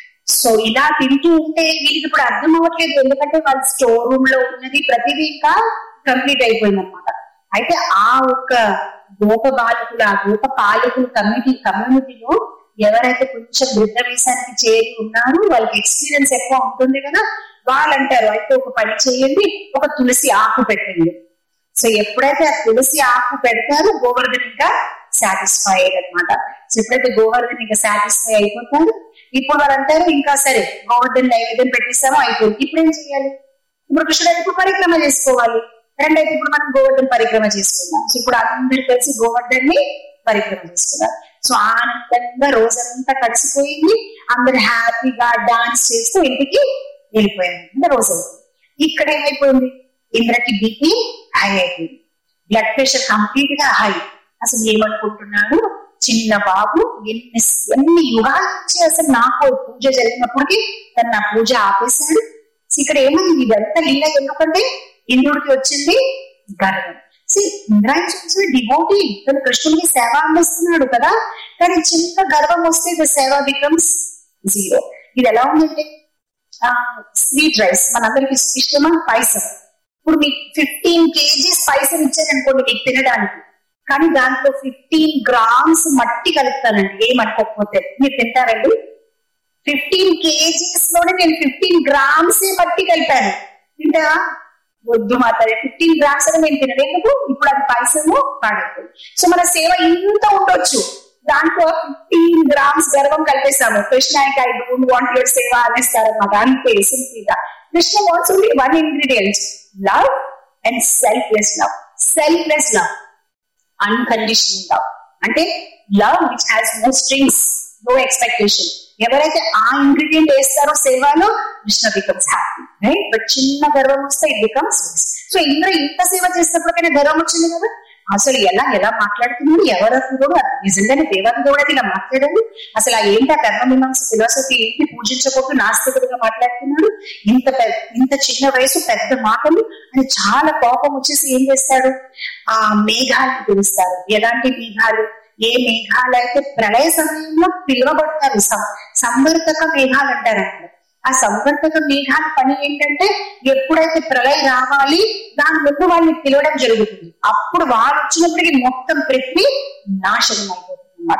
సో ఇలా తింటూ ఉంటే వీళ్ళకి ఇప్పుడు అర్థం అవ్వట్లేదు ఎందుకంటే వాళ్ళ స్టోర్ రూమ్ లో ఉన్నది ప్రతిదీ ఇంకా కంప్లీట్ అయిపోయింది అనమాట అయితే ఆ ఒక్క గోప బాలకులు ఆ గోప పాలకులు కమ్యూనిటీ కమ్యూనిటీలో ఎవరైతే కొంచెం వృద్ధ వేసానికి చేరి ఉన్నారో వాళ్ళకి ఎక్స్పీరియన్స్ ఎక్కువ ఉంటుంది కదా వాళ్ళు అంటారు అయితే ఒక పని చేయండి ఒక తులసి ఆకు పెట్టండి సో ఎప్పుడైతే ఆ తులసి ఆకు పెడతారో గోవర్ధన్ ఇంకా సాటిస్ఫై అనమాట సో ఎప్పుడైతే గోవర్ధన్ ఇంకా సాటిస్ఫై అయిపోతారు ఇప్పుడు వాళ్ళు అంటారు ఇంకా సరే గోవర్ధన్ నైవేద్యం పెట్టిస్తామో అయిపోయింది ఇప్పుడు ఏం చేయాలి ఇప్పుడు కృష్ణుడు అయితే ఇప్పుడు పరిక్రమ చేసుకోవాలి రెండైతే ఇప్పుడు మనం గోవర్ధన్ పరిక్రమ చేసుకుందాం సో ఇప్పుడు అందరు కలిసి గోవర్ధన్ ని పరిక్రమ చేసుకుందాం సో ఆనందంగా రోజంతా కలిసిపోయింది అందరు హ్యాపీగా డాన్స్ చేస్తూ ఇంటికి వెళ్ళిపోయింది అంటే రోజు అయిపోయింది. ఇక్కడ ఏమైపోయింది ఇంద్రకి బీపీ హై అయిపోయింది బ్లడ్ ప్రెషర్ కంప్లీట్ గా హై అసలు ఏమనుకుంటున్నాడు చిన్న బాబు ఎన్ని ఎన్ని యుగాల నుంచి అసలు నాకు పూజ జరిగినప్పటికీ తను నా పూజ ఆపేశాడు సో ఇక్కడ ఏమైంది ఇదంతా లీల ఎందుకంటే ఇంద్రుడికి వచ్చింది గర్వం సి ఇంద్రాయణ చూసి డివోటీ తను కృష్ణుడికి సేవ అందిస్తున్నాడు కదా కానీ చిన్న గర్వం వస్తే ద సేవ బికమ్స్ జీరో ఇది ఎలా ఉందంటే స్వీట్ రైస్ మనందరికి ఇష్టమా పాయసం ఇప్పుడు మీకు ఫిఫ్టీన్ కేజీస్ పాయసం ఇచ్చారనుకోండి మీకు తినడానికి కానీ దాంట్లో ఫిఫ్టీన్ గ్రామ్స్ మట్టి కలుపుతానండి ఏమనుకోకపోతే మీరు తింటారండి ఫిఫ్టీన్ కేజీస్ లోనే నేను ఫిఫ్టీన్ గ్రామ్స్ మట్టి కలిపాను తింటా వద్దు మాత్రమే ఫిఫ్టీన్ గ్రామ్స్ అని నేను తినను ఎందుకు ఇప్పుడు అది పాయసము పాడైపోయింది సో మన సేవ ఇంత ఉండొచ్చు దాంట్లో ఫిఫ్టీన్ గ్రామ్స్ గర్వం కలిపేస్తాము Krishna I don't want your సేవ అనేస్తారు అనమాట అంతే సింపుల్ గా Krishna what's only one ingredient love and selfless love selfless love unconditional love అంటే love which has no strings no expectation ఎవరైతే ఆ ఇంగ్రీడియంట్ వేస్తారో సేవలో Krishna becomes happy right but చిన్న గర్వం వస్తే ఇట్ బికమ్స్ సో ఇంద్ర ఇంత సేవ చేసినప్పటికైనా గర్వం వచ్చింది కదా అసలు ఎలా ఎలా మాట్లాడుతున్నాడు ఎవరు కూడా నిజంగానే దేవాన్ని కూడా ఇలా మాట్లాడాడు అసలు ఆ ఏంటి ఆ కర్మ మీమాంస ఫిలాసఫీ ఏంటి పూజించకపోతే నాస్తికుడిగా మాట్లాడుతున్నాడు ఇంత పెద్ద ఇంత చిన్న వయసు పెద్ద మాటలు అని చాలా కోపం వచ్చేసి ఏం చేస్తాడు ఆ మేఘాలను పిలుస్తారు ఎలాంటి మేఘాలు ఏ మేఘాలు అయితే ప్రళయ సమయంలో పిలువబడతారు సం- సంవర్తక మేఘాలు అంటారు అక్కడ ఆ సంవర్తక మేఘాల పని ఏంటంటే ఎప్పుడైతే ప్రళయం రావాలి దాని ముందు వాళ్ళని పిలవడం జరుగుతుంది అప్పుడు వాళ్ళు వచ్చినప్పటికీ మొత్తం పృథ్వీ నాశనం అయిపోతుంది అన్నమాట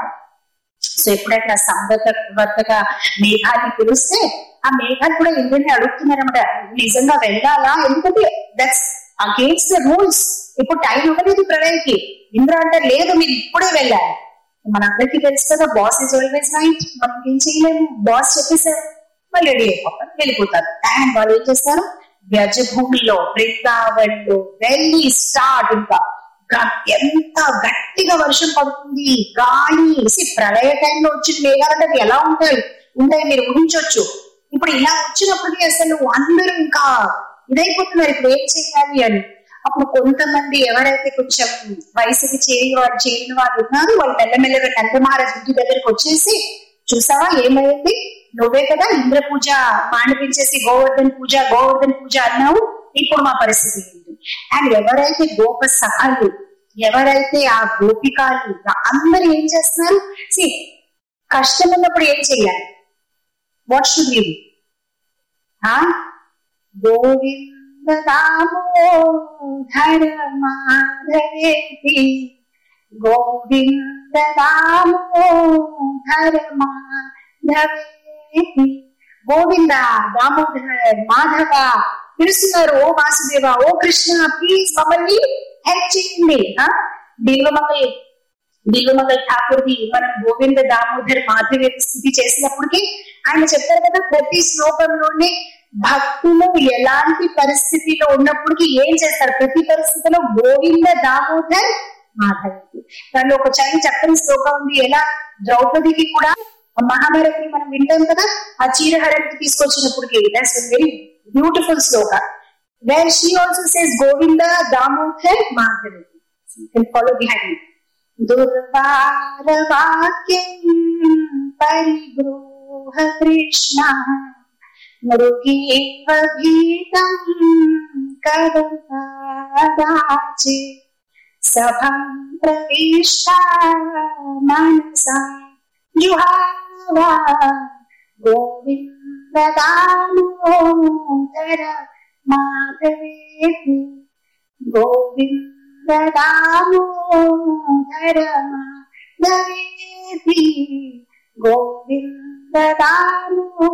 సో ఎప్పుడైతే ఆ సంవర్తక వర్తక మేఘాన్ని పిలిస్తే ఆ మేఘాలు కూడా ఇంద్రుని అడుగుతున్నారన్నమాట నిజంగా వెళ్ళాలా ఎందుకంటే దట్స్ అగేన్స్ట్ ద రూల్స్ ఇప్పుడు టైం ఇవ్వలేదు ప్రళయకి ఇంద్ర అంటే లేదు మీరు ఇప్పుడే వెళ్ళాలి మనందరికీ తెలుసు కదా బాస్ ఇస్ ఆల్వేస్ రైట్ మనం ఏం చేయలేము బాస్ చెప్పేసారు వాళ్ళు రెడీ అయిపోతారు వెళ్ళిపోతారు అండ్ వాళ్ళు ఏం చేస్తారు గజభూమిలో బృందావన్లో వెళ్ళి స్టార్ట్ ఇంకా గ- ఎంత గట్టిగా వర్షం పడుతుంది గాలి see, ప్రళయ టైంలో వచ్చిన మేఘాలంటే అవి ఎలా ఉంటాయి ఉంటాయి మీరు ఊహించవచ్చు ఇప్పుడు ఇలా వచ్చినప్పటికీ అసలు అందరూ ఇంకా ఇదైపోతున్నారు ఇప్పుడు ఏం చేయాలి అని అప్పుడు కొంతమంది ఎవరైతే కొంచెం వయసుకి చేరిన వారు చేరిన వారు ఉన్నారు వాళ్ళు మెల్లమెల్లగా నందమహారాజ్ ఇంటి దగ్గరికి వచ్చేసి చూసావా ఏమైంది నువ్వే కదా ఇంద్ర పూజ మాండపించేసి గోవర్ధన్ పూజ గోవర్ధన్ పూజ అన్నావు ఇప్పుడు మా పరిస్థితి ఏంటి అండ్ ఎవరైతే గోప సఖాలు ఎవరైతే ఆ గోపికాలు అందరూ ఏం చేస్తున్నారు సి కష్టం ఉన్నప్పుడు ఏం చెయ్యాలి what should you Govinda Damodara మాధవేతి గోవింద దామోధర మాధవేతి గోవింద దామోదర మాధవ పిలుస్తున్నారు ఓ వాసుదేవ ఓ కృష్ణ ప్లీజ్ మమ్మల్ని హెల్ప్ చేయండి బిల్వమంగళ్ బిల్వమంగళ్ ఠాకూర్ది మనం గోవింద దామోదర్ మాధవ స్థితి చేసినప్పటికీ ఆయన చెప్తారు కదా ప్రతి శ్లోకంలోనే భక్తులు ఎలాంటి పరిస్థితిలో ఉన్నప్పటికీ ఏం చేస్తారు ప్రతి పరిస్థితిలో గోవింద దామోదర్ మాధవి దానిలో ఒక చైన్ చక్కని శ్లోకం ఉంది ఎలా ద్రౌపదికి కూడా మహాభారతిని మనం వింటాం కదా ఆ చీరహరణకి తీసుకొచ్చినప్పటికీ that's very beautiful shloka where she also says Govinda Damodar Madhavi follow behind దుర్వారవాక్యం పరిగృహ కృష్ణ మృగేవ భీతం కదాచి సభం ప్రవిష్ట మనసా జుహావా గోవింద దామోదర మాధవేతి గోవింద దామోదర మాధవేతి గోవింద దాము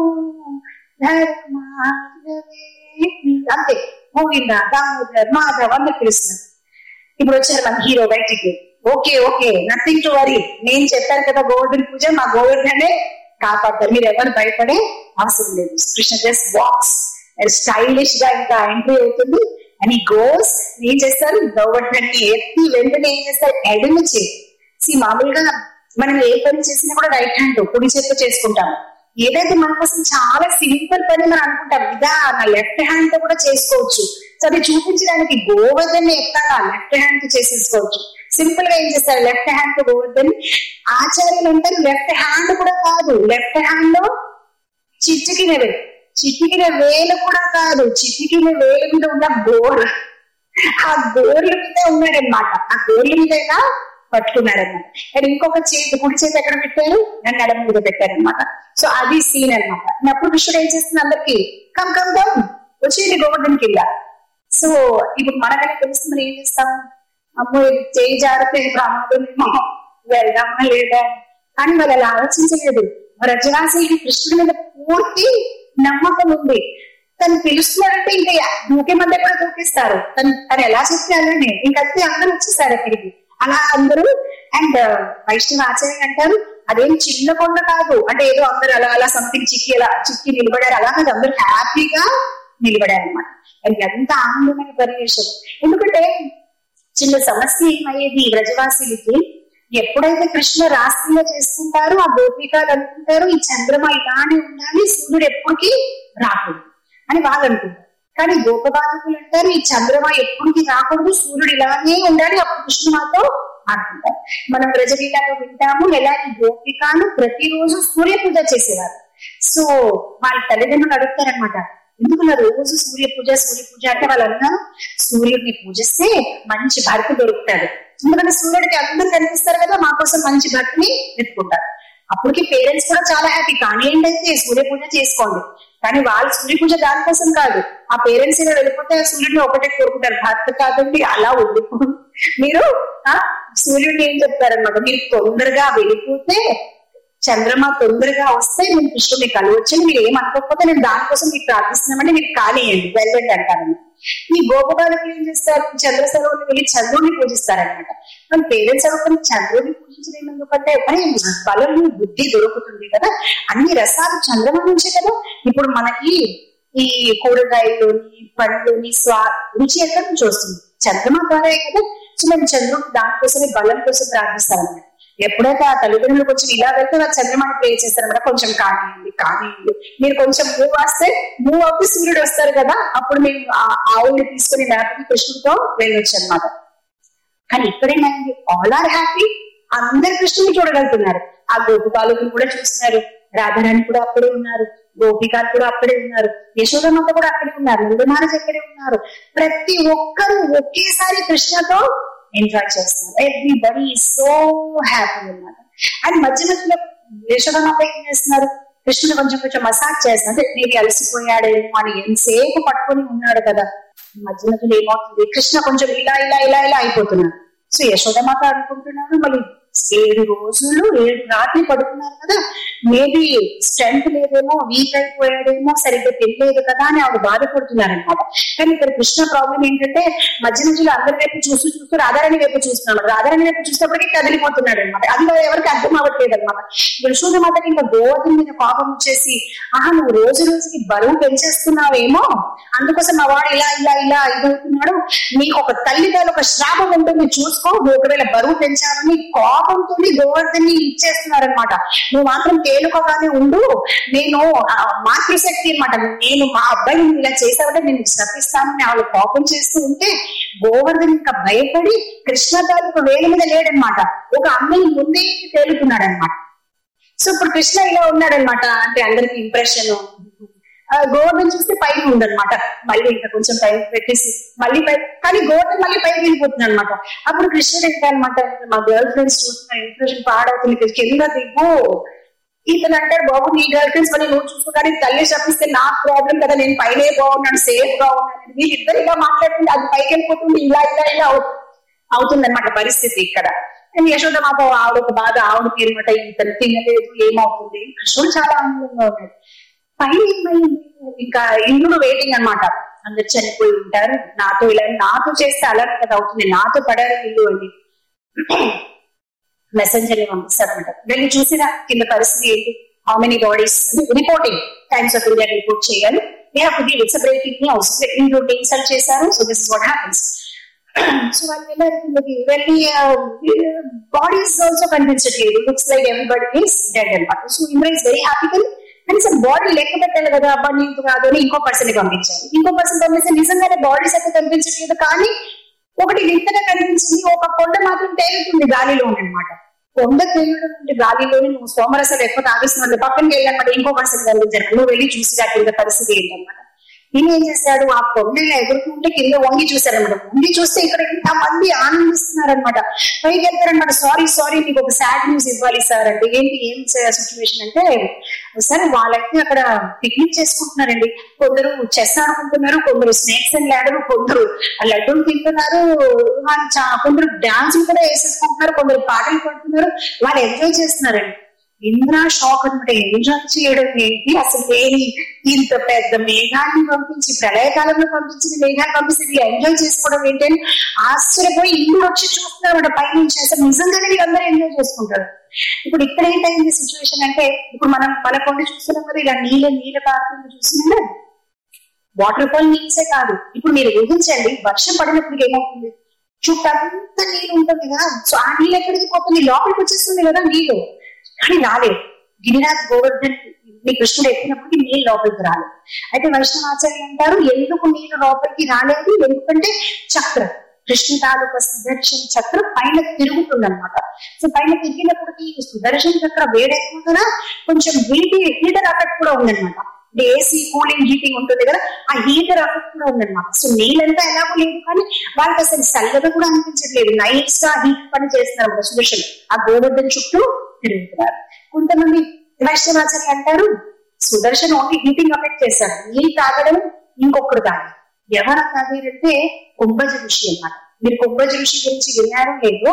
ధర్మాధవే అంతే గోవింద దామోదర్ మాధవ్ అందరు పిలుస్తున్నారు ఇప్పుడు వచ్చారు మన హీరో బయటికి okay okay nothing to worry నేను చెప్పాను కదా గోవర్ధన్ పూజ మా గోవర్ధనే కాపాడతారు మీరు ఎవరు భయపడే అవసరం లేదు కృష్ణ జస్ట్ వాక్స్ స్టైలిష్ గా ఇంకా ఎంట్రీ అవుతుంది అని గోస్ ఏం చేస్తారు గోవర్ధన్ ని ఎత్తి వెంటనే ఏం చేస్తారు ఎడమ చేయి See, మామూలుగా మనం ఏ పని చేసినా కూడా రైట్ హ్యాండ్ కుడి చేతితో చేసుకుంటాం ఏదైతే మన కోసం చాలా సింపుల్ పని మనం అనుకుంటాం ఇదా నా లెఫ్ట్ హ్యాండ్ తో కూడా చేసుకోవచ్చు సో అది చూపించడానికి గోవర్ధన్ ఎత్తాగా లెఫ్ట్ హ్యాండ్ తో చేసేసుకోవచ్చు సింపుల్ గా ఏం చేస్తారు లెఫ్ట్ హ్యాండ్ తో గోవర్ధన్ ఆచార్యులు అంటారు లెఫ్ట్ హ్యాండ్ కూడా కాదు లెఫ్ట్ హ్యాండ్ లో చిటికిన వేలు చిటికిన వేలు కూడా కాదు చిటికిన వేలు మీద ఉన్న గోర్ ఆ గోర్ల మీద ఉన్నాడనమాట ఆ గోర్ల మీద పట్టుకున్నారనమాట అండ్ ఇంకొక చేతి కుడి చేతి ఎక్కడ పెట్టారు నన్ను నడమ మీద పెట్టారనమాట సో అది సీన్ అనమాట అప్పుడు కృష్ణుడు ఏం చేస్తుంది అందరికి కమ్ కమ్ కమ్ వచ్చేయండి గోవర్ధన్ కింద సో ఇప్పుడు మనకనే తెలుస్తుంది మనం ఏం చేస్తాం అమ్మో ఇది చేయి జారితే ప్రమాదం ఏమో వెళ్దామా లేదా కానీ వాళ్ళు అలా ఆలోచించలేదు రజవాసి కృష్ణుడి మీద పూర్తి నమ్మకం ఉంది తను పిలుస్తున్నాడంటే ఇంకా దూకే మధ్య కూడా దూకిస్తారు తను తను ఎలా చెప్తే అలానే ఇంకంతే అందరూ వచ్చేసారు అక్కడికి అలా అందరూ అండ్ వైష్ణవ ఆచార్య అంటారు అదేం చిన్న కొండ కాదు అంటే ఏదో అందరూ అలా అలా సంథింగ్ చిక్కి అలా చిక్కి నిలబడారు అలా కాదు అందరూ హ్యాపీగా నిలబడారు అనమాట అది ఎంత ఆనందమైన పరివేశం ఎందుకంటే చిన్న సమస్య ఏమయ్యేది వ్రజవాసులకి ఎప్పుడైతే కృష్ణ రాష్ట్రంలో చేసుకుంటారో ఆ గోపికలు అనుకుంటారు ఈ చంద్రమ ఇలానే ఉండాలి సూర్యుడు ఎప్పటికీ రాకూడదు అని వాళ్ళు అనుకుంటారు కానీ గోపబాలకులు అంటారు ఈ చంద్రమ ఎప్పటికీ రాకూడదు సూర్యుడు ఇలానే ఉండాలి అప్పుడు కృష్ణ మాతో ఆడుకుంటారు మనం బ్రజలీలలో వింటాము ఎలా ఈ గోపికలు ప్రతిరోజు సూర్య పూజ చేసేవారు సో వాళ్ళ తల్లిదండ్రులు అడుగుతారనమాట ఎందుకు నా రోజు సూర్య పూజ సూర్య పూజ అంటే వాళ్ళు అన్నారు సూర్యుడిని పూజిస్తే మంచి భర్త దొరుకుతాడు ఎందుకంటే సూర్యుడికి అందరూ కనిపిస్తారు కదా మా కోసం మంచి భర్తని వెతుకుంటారు అప్పటికి పేరెంట్స్ కూడా చాలా హ్యాపీ కానీ ఏంటంటే సూర్య పూజ చేసుకోండి కానీ వాళ్ళు సూర్య పూజ దానికోసం కాదు ఆ పేరెంట్స్ ఇలా వెళ్ళిపోతే సూర్యుడిని ఒకటే కోరుకుంటారు భర్త కాదండి అలా ఉండిపో మీరు ఆ సూర్యుడిని ఏం చెప్తారనమాట మీరు తొందరగా వెళ్ళిపోతే చంద్రమ తొందరగా వస్తే నేను కృష్ణుడిని కలవచ్చు మీరు ఏమనుకోకపోతే నేను దానికోసం మీకు ప్రార్థిస్తున్నామంటే మీరు కానియండి వెళ్ళండి అంటారన్నమాట ఈ గోపబాలకులు ఏం చేస్తారు చంద్ర సరోవరం వెళ్ళి చంద్రుడిని పూజిస్తారనమాట మన పేరెంట్స్ అనుకుని చంద్రుడిని పూజించడం ఎందుకంటే అరే బలం బుద్ధి దొరుకుతుంది కదా అన్ని రసాలు చంద్రమ నుంచే కదా ఇప్పుడు మనకి ఈ కూరగాయలోని పండ్లోని స్వా రుచి ఎక్కడి నుంచి వస్తుంది చంద్రమ ద్వారాే కదా సో మేము చంద్రుడు దానికోసమే బలం కోసం ప్రార్థిస్తారన్నమాట ఎప్పుడైతే ఆ తల్లిదండ్రులకు వచ్చి ఇలా వెళ్తే వాళ్ళు చంద్రమాని ప్రే చేస్తారన్నమాట కొంచెం కానివ్వండి కానివ్వండి మీరు కొంచెం మూవ్ వస్తే మూవ్ అవుతే సూర్యుడు వస్తారు కదా అప్పుడు మేము ఆ ఆవుల్ని తీసుకుని లేకపోతే కృష్ణుడితో వెళ్ళొచ్చు అనమాట కానీ ఇక్కడేమైంది ఆల్ ఆర్ హ్యాపీ అందరు కృష్ణుని చూడగలుగుతున్నారు ఆ గోపికాలకు కూడా చూస్తున్నారు రాధారాణి కూడా అక్కడే ఉన్నారు గోపికాలు కూడా అక్కడే ఉన్నారు యశోదమ్మత కూడా అక్కడే ఉన్నారు నందమారజ్ అక్కడే ఉన్నారు ప్రతి ఒక్కరు ఒకేసారి కృష్ణతో ఎంజాయ్ చేస్తున్నారు ఎవ్రీబడి సో హ్యాపీ అన్నమాట అండ్ మధ్య మధ్యలో యశోదమాత ఏం చేస్తున్నారు కృష్ణుడు కొంచెం కొంచెం మసాజ్ చేస్తున్నారు అంటే నీకు అలసిపోయాడేమో అని ఎంతసేపు పట్టుకొని ఉన్నాడు కదా మధ్య మధ్యలో ఏమవుతుంది కృష్ణ కొంచెం ఇలా ఇలా ఇలా ఇలా అయిపోతున్నాడు సో యశోదమాత అనుకుంటున్నాడు మళ్ళీ ఏడు రోజులు ఏడు రాత్రి పడుకున్నారు కదా మేబీ స్ట్రెంత్ లేదేమో వీక్ అయిపోయాడేమో సరిగ్గా తెలియలేదు కదా అని ఆవిడ బాధపడుతున్నారు అనమాట కానీ ఇక్కడ కృష్ణ ప్రాబ్లం ఏంటంటే మధ్య మధ్యలో అందరి వైపు చూస్తూ చూస్తూ రాధారాణి వైపు చూస్తున్నాడు రాధారాణి వైపు చూసేప్పటికీ కదిలిపోతున్నాడు అనమాట అది ఎవరికి అర్థం అవ్వట్లేదు అనమాట యశోదమాతకి ఇంకా గోవర్ధన్ మీద కోపం వచ్చేసి ఆహా నువ్వు రోజు రోజుకి బరువు పెంచేస్తున్నావేమో అందుకోసం మా వాడు ఇలా ఇలా ఇలా ఇదవుతున్నాడు నీకు ఒక తల్లిదండ్రులు ఒక శ్రాపం ఉంటుంది చూసుకో నువ్వు ఒకవేళ బరువు పెంచాలని కోపంతో గోవర్ధన్ ని ఇచ్చేస్తున్నారనమాట నువ్వు మాత్రం తేలుకోగానే ఉండు నేను ఆ, మాతృశక్తి అనమాట నేను మా అబ్బాయిని నువ్వు ఇలా చేసావంటే నేను శపిస్తానని ఆవిడ కోపం చేస్తూ ఉంటే గోవర్ధన్ ఇంకా భయపడి కృష్ణ తాలూకు వేల మీద లేడనమాట ఒక అమ్మాయి ముందే తేలుతున్నాడు అనమాట సో ఇప్పుడు కృష్ణ ఇలా ఉన్నాడనమాట అంటే అందరికి ఇంప్రెషన్ గోవర్ధన్ చూస్తే పైన ఉందన్నమాట మళ్ళీ ఇంకా కొంచెం పైన పెట్టేసి మళ్ళీ పై కానీ గోవర్ధన్ మళ్ళీ పైకి వెళ్ళిపోతుంది అనమాట అప్పుడు కృష్ణుడు ఎంత అనమాట మా గర్ల్ ఫ్రెండ్స్ చూస్తున్న ఇంప్రెషన్ పాడవుతుంది ఇక్కడ కింద దిగు ఇతను అంటాడు బాబు నీ గర్ల్ ఫ్రెండ్స్ మళ్ళీ నువ్వు చూసుకో కానీ తల్లి చెప్పిస్తే నాకు ప్రాబ్లం కదా నేను పైనే బాగున్నాను సేఫ్ గా ఉన్నాను వీళ్ళిద్దరు ఇలా మాట్లాడుతుంటే అది పైకి వెళ్ళిపోతుంది ఇలా ఇలా ఇలా అవుతుంది అనమాట పరిస్థితి ఇక్కడ అండ్ యశోద మాత ఆవిడ ఒక బాధ ఆవిడకి అనమాట ఇతను తినలేదు ఏమవుతుంది కృష్ణుడు చాలా ఆనందంగా ఉన్నాడు పైన ఏమైంది ఇంకా ఇంద్రుడు వెయిటింగ్ అన్నమాట అందరు చనిపోయి ఉంటారు నాతో ఇలా నాతో చేస్తే అలా కదా అవుతుంది నాతో పడారు వీళ్ళు అని మెసెంజర్ పంపిస్తారనమాట వెళ్ళి చూసిరా కింద పరిస్థితి ఏంటి how many bodies reporting Times of India report చేయాలి we have to give it's breaking news ఇంట్లో ఇన్సల్ట్ చేశారు so this is what happens so వాళ్ళు వెళ్ళారు కిందకి వెళ్ళి బాడీస్ ఆల్సో కనిపించట్లేదు looks like everybody is dead అనమాట సో ఇమ్రా ఇస్ వెరీ హ్యాపీ కనీసం బాడీ లెక్క పెట్టాలి కదా అబ్బా నీకు కాదు అని ఇంకో పర్సన్ పంపించారు ఇంకో పర్సన్ పంపిస్తే నిజంగానే బాడీస్ అయితే కనిపించట్లేదు కానీ ఒకటి వింతగా కనిపించింది ఒక కొండ మాత్రం తేలుతుంది గాలిలో అనమాట కొండ తేలుతుంది గాలిలోని నువ్వు సోమరసాలు ఎక్కువ తాగిస్తున్నాడు పక్కనకి వెళ్ళనమాట ఇంకో పర్సన్ కనిపించారు నువ్వు వెళ్ళి చూసి ఆ కింద పరిస్థితి ఏంటన్నమాట ఈయన ఏం చేశాడు ఆ కొండ ఇలా ఎగురుతుంటే కింద వంగి చూశారనమాట వంగి చూస్తే ఇక్కడ ఇంత మంది ఆనందిస్తున్నారనమాట పైకి వెళ్తారనమాట సారీ సారీ మీకు ఒక సాడ్ న్యూస్ ఇవ్వాలి సార్ అంటే ఏంటి ఏం సిచ్యువేషన్ అంటే సరే వాళ్ళైతే అక్కడ పిక్నిక్ చేసుకుంటున్నారండి కొందరు చెస్ ఆడుకుంటున్నారు కొందరు స్నేక్స్ అండ్ ల్యాడరు కొందరు లడ్డూలు తింటున్నారు వాళ్ళు చా- కొందరు డాన్స్ కూడా వేసేసుకుంటున్నారు కొందరు పాటలు పాడుతున్నారు వాళ్ళు ఎంజాయ్ చేస్తున్నారండి ఇంద్ర షాక్ అనమాట ఎంజాయ్ చేయడం ఏంటి అసలు ఏమి ఇంత పెద్ద మేఘాన్ని పంపించి ప్రళయకాలంలో పంపించిన మేఘాన్ని పంపించి ఇది ఎంజాయ్ చేసుకోవడం ఏంటి అని ఆశ్చర్యపోయి ఇంద్రుడు వచ్చి చూస్తున్నారన్నమాట పైనుంచి అసలు నిజంగానే వీళ్ళందరూ ఎంజాయ్ చేసుకుంటారు ఇప్పుడు ఇక్కడ ఏంటైంది సిచ్యువేషన్ అంటే ఇప్పుడు మనం మన కొండ చూస్తున్నాం కదా ఇలా నీళ్ళ నీళ్ళ పారుతుంది చూస్తున్నాం వాటర్ ఫాల్ నీల్సే కాదు ఇప్పుడు మీరు ఊహించండి వర్షం పడినప్పుడు ఏమవుతుంది చుట్టంతా నీళ్ళు ఉంటుంది కదా సో ఆ నీళ్ళు ఎక్కడికి పోతుంది లోపలికి వచ్చేస్తుంది కదా నీళ్ళు కానీ రాలేదు గిరిరాజ్ గోవర్ధన్ మీ కృష్ణుడు ఎక్కినప్పటికీ నీళ్ళు లోపలికి రాలేదు అయితే వైష్ణవాచార్యులు అంటారు ఎందుకు నీళ్ళు లోపలికి రాలేదు ఎందుకంటే చక్రం కృష్ణ తాలూకా సుదర్శన చక్రం పైన తిరుగుతుంది అనమాట సో పైన తిరిగినప్పటికీ ఈ సుదర్శన చక్రం వేడెక్కువ కదా కొంచెం వీటి హీటర్ ఎఫెక్ట్ కూడా ఉందన్నమాట ఏసీ కూలింగ్ హీటింగ్ ఉంటుంది కదా ఆ హీటర్ ఎఫెక్ట్ కూడా ఉందన్నమాట సో నీళ్ళంతా ఎలాగో లేదు కానీ వాళ్ళకి అసలు చల్లగా కూడా అనిపించట్లేదు నైట్స్ గా హీట్ పని చేస్తున్నారు అన్నమాట సుదర్శన్ ఆ గోవర్ధన్ చుట్టూ తిరుగుతున్నారు కొంతమంది వైష్ణవాచార్య అంటారు సుదర్శన్ ఓన్లీ హీటింగ్ ఎఫెక్ట్ చేశారు నీళ్ళు తాగడం ఇంకొకరు తాగారు ఎవరు తాగారంటే కుంభజ ఋషి అన్నమాట మీరు కుంభజ ఋషి గురించి విన్నారో లేదో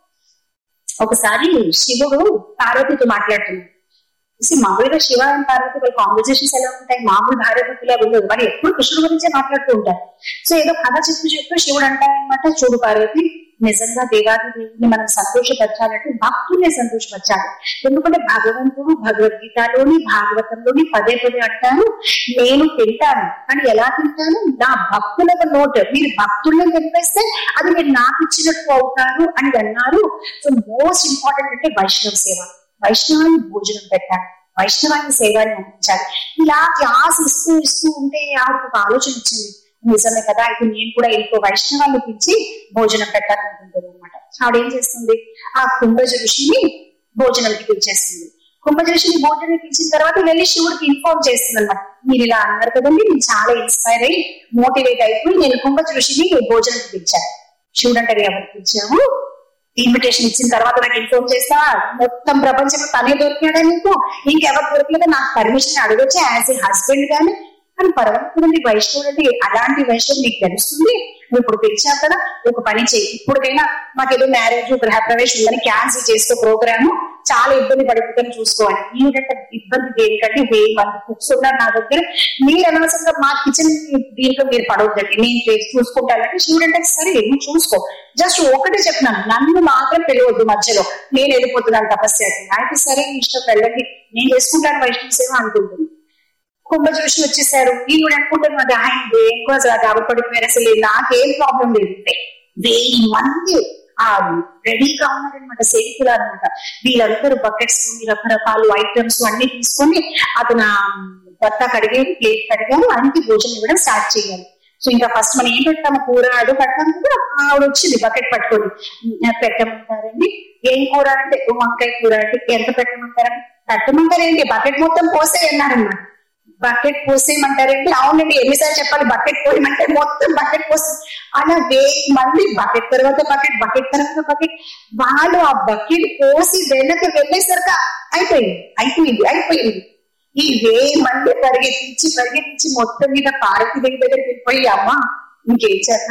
ఒకసారి శివుడు పార్వతితో మాట్లాడుతున్నాడు See, మామూలుగా శివ అండ్ పార్వతి వాళ్ళ కాన్వర్జేషన్స్ ఎలా ఉంటాయి మామూలు భార్య భర్తలు అవి ఉండదు వాళ్ళు ఎప్పుడు కృష్ణుడు గురించే మాట్లాడుతూ ఉంటారు సో ఏదో కథ చెప్తూ చెప్తూ శివుడు అంటారనమాట చూడు పార్వతి నిజంగా దేవాది దేవుడిని మనం సంతోషపరచాలంటే భక్తుల్ని సంతోషపరచాలి ఎందుకంటే భగవంతుడు భగవద్గీతలోని భాగవతంలోని పదే పదే అంటాను నేను తింటాను కానీ ఎలా తింటాను నా భక్తులకు నోట్ మీరు భక్తుల్ని తినిపేస్తే అది మీరు నాకు ఇచ్చినట్టు అవుతారు అని అన్నారు సో మోస్ట్ ఇంపార్టెంట్ అంటే వైష్ణవ సేవ వైష్ణవాన్ని భోజనం పెట్టాలి వైష్ణవాన్ని సేవని అందించాలి ఇలా క్లాస్ ఇస్తూ ఇస్తూ ఉంటే ఆవిడకు ఒక ఆలోచన వచ్చింది నిజమే కదా అయితే నేను కూడా ఇంకో వైష్ణవాన్ని పిలిచి భోజనం పెట్టాలనుకుంటుంది అనమాట ఆవిడ ఏం చేస్తుంది ఆ కుంభజ ఋషిని భోజనంకి పిలిచేస్తుంది కుంభజ ఋషిని భోజనం పిలిచిన తర్వాత వెళ్ళి శివుడికి ఇన్ఫార్మ్ చేస్తుంది అనమాట మీరు ఇలా అన్నారు కదండి నేను చాలా ఇన్స్పైర్ అయ్యి మోటివేట్ అయిపోయి నేను కుంభజ ఋషిని భోజనంకి పిలిచాను శివుడు అంటే ఎవరికి పిలిచాము ఇన్విటేషన్ ఇచ్చిన తర్వాత నాకు ఇన్ఫార్మ్ చేస్తా మొత్తం ప్రపంచంలో తనే దొరికాడా నీకు ఇంకెవరు దొరకలేదా నాకు పర్మిషన్ అడగొచ్చు యాజ్ ఏ హస్బెండ్ గానీ కానీ పర్వాలేదు వైష్ణవుడు అంటే అలాంటి వైష్ణవుడు నీకు తెలుస్తుంది నువ్వు ఇప్పుడు పిలిచావు కదా ఒక పని చేయి ఇప్పటికైనా మాకేదో మ్యారేజ్ గృహప్రవేశం ఉందని క్యాన్సిల్ చేసుకో ప్రోగ్రామ్ చాలా ఇబ్బంది పడిపోతాను చూసుకోవాలి ఈవిడంటే ఇబ్బంది దేనికంటే వెయ్యి మంది కుక్స్ ఉన్నారు నా దగ్గర మీరు అనవసరంగా మా కిచెన్ దీంట్లో మీరు పడవద్దండి నేను చేసి చూసుకుంటానంటే శివుడు అంటే సరే నువ్వు చూసుకో జస్ట్ ఒకటే చెప్తున్నాను నన్ను మాత్రం తెలియవద్దు మధ్యలో నేను వెళ్ళిపోతున్నాను తపస్సు అయితే సరే నీ ఇష్టం వెళ్ళండి నేను చేసుకుంటాను వైష్ణవ సేవ అనుకుంటుంది కుంభజోషి వచ్చేసారు ఈవిడ అనుకుంటున్నది ఆయన ఎక్కువ పడిపోయారు అసలు నాకేం ప్రాబ్లం లేదు వెయ్యి మంది ఆ రెడీగా ఉన్నారనమాట సేవికులు అనమాట వీళ్ళందరూ బకెట్స్ రకరకాల ఐటమ్స్ అన్ని తీసుకొని అతను భర్త కడిగారు ప్లేట్ కడిగారు ఆయనకి భోజనం ఇవ్వడం స్టార్ట్ చేయాలి సో ఇంకా ఫస్ట్ మనం ఏం పెడతాము కూర అడు పెడతాం కదా ఆవిడ వచ్చింది బకెట్ పట్టుకొని పెట్టమంటారండి ఏం కూర అంటే వంకాయ కూర అంటే ఎంత పెట్టమంటారండి పెట్టమంటారేంటి బకెట్ మొత్తం పోసే అన్నారనమాట బకెట్ పోసేయమంటారంటే అవునండి ఎన్నిసార్లు చెప్పాలి బకెట్ పోయమంటే మొత్తం బకెట్ పోసి అలా వెయ్యి మంది బకెట్ తర్వాత బకెట్ బకెట్ తర్వాత బకెట్ వాళ్ళు ఆ బకెట్ పోసి వెనక్కి వెళ్ళేసరికి అయిపోయింది అయిపోయింది అయిపోయింది ఈ వెయ్యి మంది పరిగెత్తించి పరిగెత్తించి మొత్తం మీద పార్వతి దగ్గర దగ్గరికి వెళ్ళిపోయి అమ్మ ఇంకేం చేద్దాం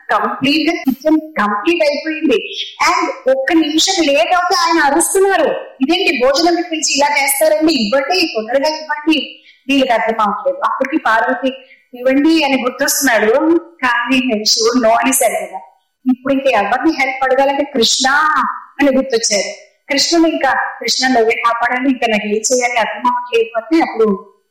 కంప్లీట్ గా కిచెన్ కంప్లీట్ అయిపోయింది అండ్ ఒక్క నిమిషం లేట్ అవుతే ఆయన అరుస్తున్నారు ఇదేంటి భోజనం పిలిచి ఇలా చేస్తారండి ఇవ్వండి తొందరగా ఇవ్వండి వీళ్ళకి అర్థం అవ్వట్లేదు అప్పటికి పార్వతి ఇవ్వండి అని గుర్తొస్తున్నాడు కానీ శివుడు నో అనేసారు కదా ఇప్పుడు ఇంకా ఎవరిని హెల్ప్ అడగాలంటే కృష్ణ అని గుర్తొచ్చారు కృష్ణుడు ఇంకా కృష్ణ నువ్వే కాపాడాలి ఇంకా నాకు ఏం చేయాలి అర్థం అవ్వట్లేకపోతే అప్పుడు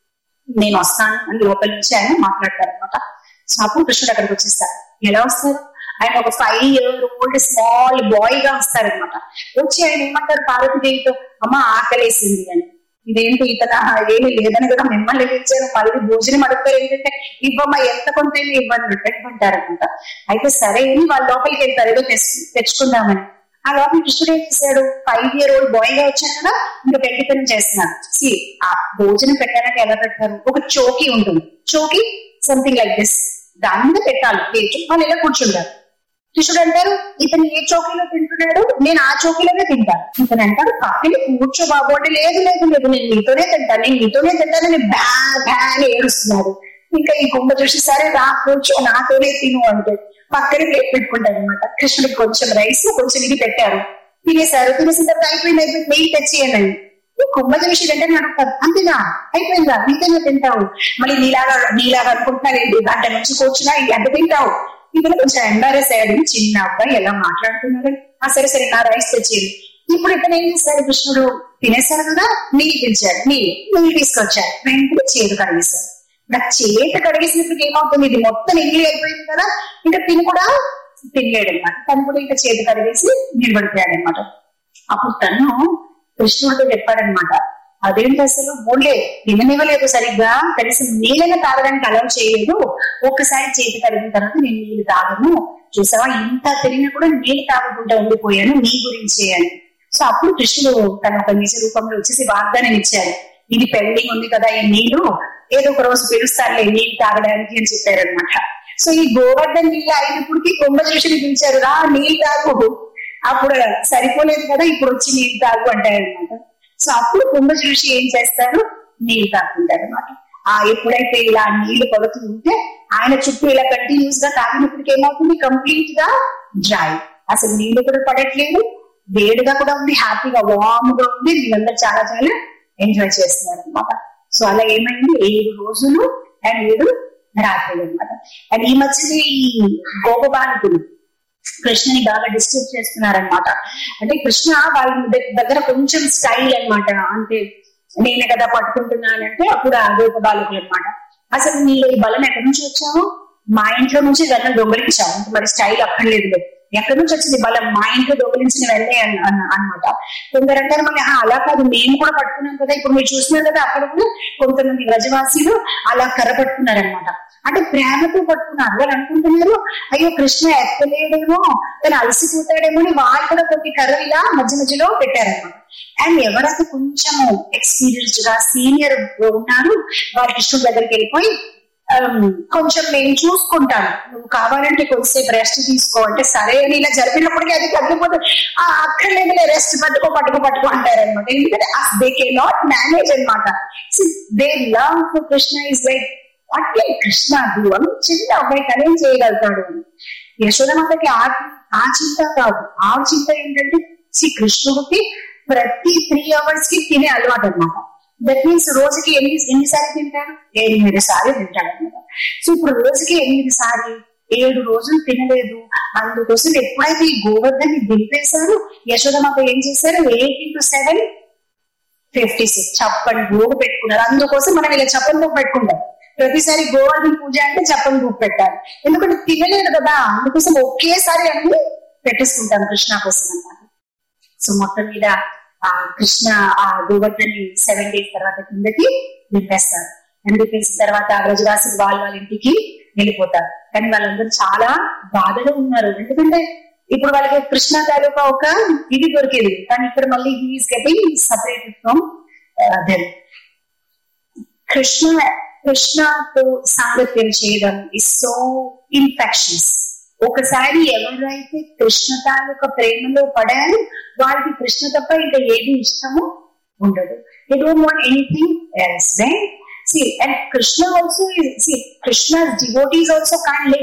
నేను వస్తాను అని లోపల నుంచి ఆయన మాట్లాడతారు అనమాట సో అప్పుడు కృష్ణుడు అక్కడికి వచ్చేస్తారు ఎలా వస్తారు ఆయన ఒక five year old small boy గా వస్తారనమాట వచ్చి ఆయన ఏమంటారు పార్వతీదేవితో అమ్మ ఆకలేసింది అని ఇదేంటి ఇతన ఏమి లేదని కదా మిమ్మల్ని పిలిచారు మళ్ళీ భోజనం అడుగుతారు ఏంటంటే ఇవ్వమ్మా ఎంత కొంత ఇవ్వండి పెట్టుకుంటారు అనమాట అయితే సరే అని వాళ్ళ లోపలికి వెళ్తారు ఏదో తెచ్చు- తెచ్చుకుందామని ఆ లోపల కృష్ణుడు ఏం చేశాడు ఫైవ్ ఇయర్ ఓల్డ్ బాయ్ గా వచ్చారు కదా ఇంకా పెళ్లితనం చేస్తున్నారు సి ఆ భోజనం పెట్టాలంటే ఎలా పెడతారు ఒక చోకీ ఉంటుంది చోకీ సంథింగ్ లైక్ దిస్ దాని మీద పెట్టాలి ప్లేట్ వాళ్ళు ఇలా కూర్చుంటారు కృష్ణుడు అంటారు ఇతను ఏ చౌకీలో తింటున్నాడు నేను ఆ చౌకీలోనే తింటాను ఇతను అంటారు పక్కన కూర్చో బాబు అంటే లేదు లేదు లేదు నేను నీతోనే తింటాను నేను నీతోనే తింటానని బ్యా బ్యా అని ఏడుస్తున్నాడు ఇంకా ఈ కుంభ చూసి సరే రా కూర్చో నాతోనే తిను అంటే పక్కన ప్లేట్ పెట్టుకుంటారు అనమాట కృష్ణుడికి కొంచెం రైస్ కొంచెం ఇది పెట్టారు తినేశారు తినేసిన తర్వాత అయిపోయింది అయిపోయింది నెయ్యి తెచ్చేయండి ఈ కుంభ చూసి వెంటనే అడుగుతారు అంతేనా అయిపోయిందా నీతోనే తింటావు మళ్ళీ నీలాగా నీలాగా అనుకుంటున్నారు ఏంటి గంట నుంచి కూర్చున్నా ఈ గంట తింటావు ఇప్పుడు కొంచెం ఎంబారెస్ అయ్యాడు చిన్న అబ్బాయి ఎలా మాట్లాడుతున్నాడు ఆ సరే సరే నా రైస్ తెచ్చేది ఇప్పుడు ఇతను ఏం చేశాడు కృష్ణుడు తినేశారు కదా నీళ్ళు పిలిచాడు నీళ్ళు నీళ్ళు తీసుకొచ్చారు వెంటనే చేదు కడిగేశారు నాకు చేత కడిగేసినప్పుడు ఏమవుతుంది ఇది మొత్తం ఇల్లు అయిపోయింది కదా ఇంకా తిని కూడా తినలేడు అనమాట తను కూడా ఇంకా చేతి కడిగేసి నిలబడిపోయాడు అనమాట అప్పుడు తను కృష్ణుడితో చెప్పాడనమాట అదేంటి అసలు ఊళ్ళే తిననివ్వలేదు సరిగ్గా కనీసం నీళ్ళని తాగడానికి అలౌ చేయలేదు ఒక్కసారి చేతి కడిగిన తర్వాత నేను నీళ్ళు తాగను చూసావా ఇంత తిరిగినా కూడా నీళ్ళు తాగకుండా ఉండిపోయాను నీ గురించి అని సో అప్పుడు కృష్ణుడు తన ఒక నిజ రూపంలో వచ్చేసి వాగ్దానం ఇచ్చారు ఇది పెళ్లింగ్ ఉంది కదా ఈ నీళ్లు ఏదో ఒక రోజు పిలుస్తారులే నీళ్ళు తాగడానికి అని చెప్పారనమాట సో ఈ గోవర్ధన్ నీళ్ళు అయినప్పటికీ కుంభ చూసిని పిలిచారు రా నీళ్ళు తాగు అప్పుడు సరిపోలేదు కదా ఇప్పుడు వచ్చి నీళ్ళు తాగు అంటారనమాట సో అప్పుడు కుంభ చూసి ఏం చేస్తారు నీళ్ళు తాగుతుంటారు అనమాట ఆ ఎప్పుడైతే ఇలా నీళ్లు పడుతూ ఉంటే ఆయన చుట్టూ ఇలా కంటిన్యూస్ గా తాగినప్పటికి ఏమవుతుంది కంప్లీట్ గా డ్రై అసలు నీళ్లు కూడా పడట్లేదు వేడిగా కూడా ఉంది హ్యాపీగా వామ్ గా ఉంది వీళ్ళందరూ చాలా చాలా ఎంజాయ్ చేస్తున్నారు అనమాట సో అలా ఏమైంది ఏడు రోజులు అండ్ ఏడు రాత్రులు అనమాట అండ్ ఈ మధ్యనే ఈ గోపబాలకులు కృష్ణని బాగా డిస్టర్బ్ చేస్తున్నారనమాట అంటే కృష్ణ వాళ్ళ ద- దగ్గర కొంచెం స్టైల్ అన్నమాట అంటే నేనే కదా పట్టుకుంటున్నానంటే అప్పుడు ఆ గోప బాలకులు అనమాట అసలు నీలో ఈ బలం ఎక్కడి నుంచి వచ్చావు మా ఇంట్లో నుంచి గన్నం దొంగలించావు ఇంక మరి స్టైల్ అక్కర్లేదు లేదు ఎక్కడి నుంచి వచ్చింది బలం మా ఇంట్లో దొంగలించిన వెళ్ళే అనమాట కొందరు అంటారు మళ్ళీ "ఆ, అలా కాదు మేము కూడా పట్టుకున్నాం కదా ఇప్పుడు మీరు చూస్తున్నారు కదా అక్కడ కూడా కొంతమంది వ్రజవాసీలు అలా కర్ర పట్టుకున్నారనమాట అంటే ప్రేమతో పట్టుకున్నారు వాళ్ళు అనుకుంటున్నారు అయ్యో కృష్ణ ఎక్కలేడేమో తను అలసిపోతాడేమో అని వాళ్ళు కూడా కొన్ని కర్ర ఇలా మధ్య మధ్యలో పెట్టారనమాట అండ్ ఎవరైతే కొంచెం ఎక్స్పీరియన్స్డ్ గా సీనియర్ ఉన్నారు వాళ్ళ కృష్ణుడి దగ్గరికి వెళ్ళిపోయి "ఆమ్, కొంచెం నేను చూసుకుంటాను నువ్వు కావాలంటే కొద్దిసేపు రెస్ట్ తీసుకో అంటే సరే అని ఇలా జరిపినప్పటికీ అది తగ్గిపోతుంది "ఆ, అక్కర్లేదులే రెస్ట్ పట్టుకో పట్టుకో పట్టుకో అంటారనమాట ఎందుకంటే దే కే నాట్ మేనేజ్ అనమాట they love Krishna is like what like Krishna do అని చిన్న అబ్బాయి తనేం చేయగలుగుతాడు అని యశోదమాతకి ఆ ఆ చింత కాదు ఆ చింత ఏంటంటే శ్రీ కృష్ణుడికి ప్రతి త్రీ అవర్స్ కి తినే అలవాటు అనమాట దట్ మీన్స్ రోజుకి ఎనిమిది ఎన్నిసార్లు తింటాడు ఎనిమిది సార్లు తింటాడు అనమాట సో ఇప్పుడు రోజుకి ఎనిమిది సార్లు ఏడు రోజులు తినలేదు అందుకోసం ఎప్పుడైతే ఈ గోవర్ధన్ని దింపేశారు యశోదమాత ఏం చేశారు eight into seven fifty six చప్పని గోగు పెట్టుకున్నారు అందుకోసం మనం ఇలా చప్పని గోగు పెట్టుకుంటాం ప్రతిసారి గోవర్ధన పూజ అంటే చప్పని గోగు పెట్టాలి ఎందుకంటే తినలేదు కదా అందుకోసం ఒకేసారి అన్ని పెట్టేసుకుంటాం కృష్ణ కోసం అన్నమాట సో మొత్తం మీద ఆ కృష్ణ ఆ గోవర్ధన్ సెవెన్ డేస్ తర్వాత కిందకి దింపేస్తారు అండ్ దింపేసిన తర్వాత బ్రజవాసులు వాళ్ళ వాళ్ళ ఇంటికి వెళ్ళిపోతారు కానీ వాళ్ళందరూ చాలా బాధలో ఉన్నారు ఎందుకంటే ఇప్పుడు వాళ్ళకి కృష్ణ తాలూకా ఒక ఇది దొరికేది కానీ ఇక్కడ మళ్ళీ he's getting separated from then Krishna కృష్ణతో సాంగత్యం చేయడం ఇస్ సో ఇన్ఫెక్షన్స్ ఒకసారి ఎవరైతే కృష్ణ తాలూకా ప్రేమలో పడారో వాళ్ళకి కృష్ణ తప్ప ఇంకా ఏది ఇష్టము ఉండదు they don't want anything else right See, and Krishna also is, see, Krishna's devotees also can't live without Krishna.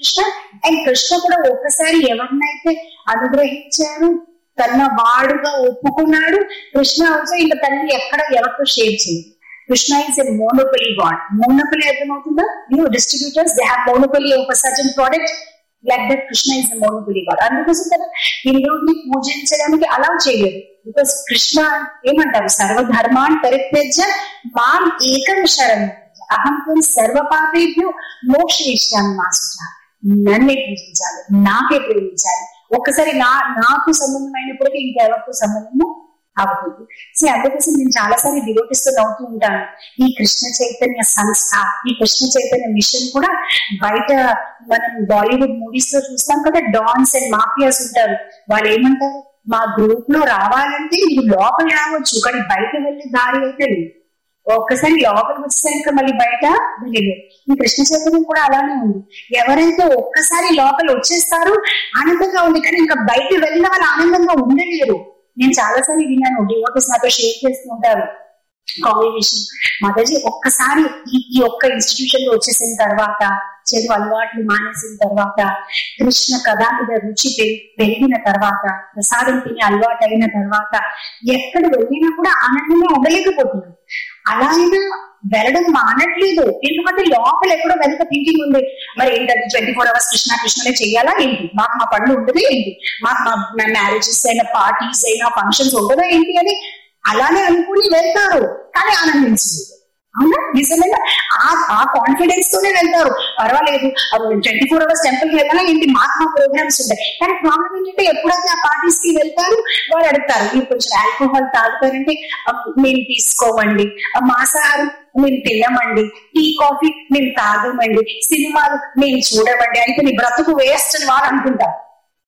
Krishna and Krishna కూడా ఒక్కసారి ఎవరినైతే అనుగ్రహించారు తన వాడుగా ఒప్పుకున్నాడు కృష్ణ ఆల్సో ఇంకా తనని ఎక్కడ ఎవరితో షేర్ చేయదు Krishna is a monopoly god monopoly అర్థమవుతుందా you distributors they have monopoly ఒక certain product like that Krishna is the monopoly god అందుకోసం కదా హిందువుని పూజించడానికి అలా చేయలేదు బికాస్ కృష్ణ ఏమంటారు సర్వధర్మాన్ పరిత్యజ్య మాం ఏకం శరణ్ అహం త్వం సర్వ పాపేభ్యో మోక్ష ఇష్టాన్ని మాసుచ నన్నే పూజించాలి నాకే ప్రేమించాలి ఒక్కసారి నా నాకు సంబంధమైనప్పటికీ ఇంకెవరితో సంబంధము అవ్వదు సో అందుకోసం నేను చాలా సార్లు డివోటిస్తూ నవ్వుతూ ఉంటాను ఈ కృష్ణ చైతన్య సంస్థ ఈ కృష్ణ చైతన్య మిషన్ కూడా బయట మనం బాలీవుడ్ మూవీస్ లో చూస్తాం కదా డాన్స్ అండ్ మాఫియాస్ ఉంటారు వాళ్ళు ఏమంటారు మా గ్రూప్ లో రావాలంటే మీరు లోపల రావచ్చు కానీ బయట వెళ్ళే దారి అయితే లేదు ఒక్కసారి లోపలికి వచ్చేసరికి మళ్ళీ బయట వెళ్ళలేదు ఈ కృష్ణ చైతన్యం కూడా అలానే ఉంది ఎవరైతే ఒక్కసారి లోపల వచ్చేస్తారో ఆనందంగా ఉంది కానీ ఇంకా బయట వెళ్ళిన వాళ్ళు ఆనందంగా ఉండలేరు నేను చాలా సార్లు విన్నాను డివోటీస్ నాతో షేర్ చేస్తూ ఉంటారు కాంబినేషన్ మాతాజీ ఒక్కసారి ఈ ఈ ఒక్క ఇన్స్టిట్యూషన్ లో వచ్చేసిన తర్వాత చెడు అలవాట్లు మానేసిన తర్వాత కృష్ణ కథా మీద రుచి పెరి- పెరిగిన తర్వాత ప్రసాదం తినే అలవాటు అయిన తర్వాత ఎక్కడ వెళ్ళినా కూడా ఆనందంగా ఉండలేకపోతున్నాం అలా అయినా వెళ్ళడం మానట్లేదు ఎందుకంటే లోపల ఎక్కడో వెనక థింకింగ్ ఉంది మరి ఏంటంటే ట్వంటీ ఫోర్ అవర్స్ కృష్ణ కృష్ణనే చెయ్యాలా ఏంటి మాకు మా పనులు ఉండదు ఏంటి మాకు మా మ్యారేజెస్ అయినా పార్టీస్ అయినా ఫంక్షన్స్ ఉండదా ఏంటి అని అలానే అనుకుని వెళ్తారు కానీ ఆనందించలేదు అవునా నిజమేనా ఆ ఆ కాన్ఫిడెన్స్ తోనే వెళ్తారు పర్వాలేదు ట్వంటీ ఫోర్ అవర్స్ టెంపుల్ కి వెళ్ళాలా ఏంటి మాకు మా ప్రోగ్రామ్స్ ఉంటాయి కానీ ప్రాబ్లం ఏంటంటే ఎప్పుడైతే ఆ పార్టీస్ కి వెళ్తారు వాళ్ళు అడుగుతారు మీరు కొంచెం ఆల్కహాల్ తాగుతారంటే "ఆ, మేము తీసుకోమండి ఆ, మాంసాహారం మేము తినమండి టీ కాఫీ మేము తాగమండి సినిమాలు మేము చూడమండి అయితే నీ బ్రతుకు వేస్ట్ అని వాళ్ళు అనుకుంటారు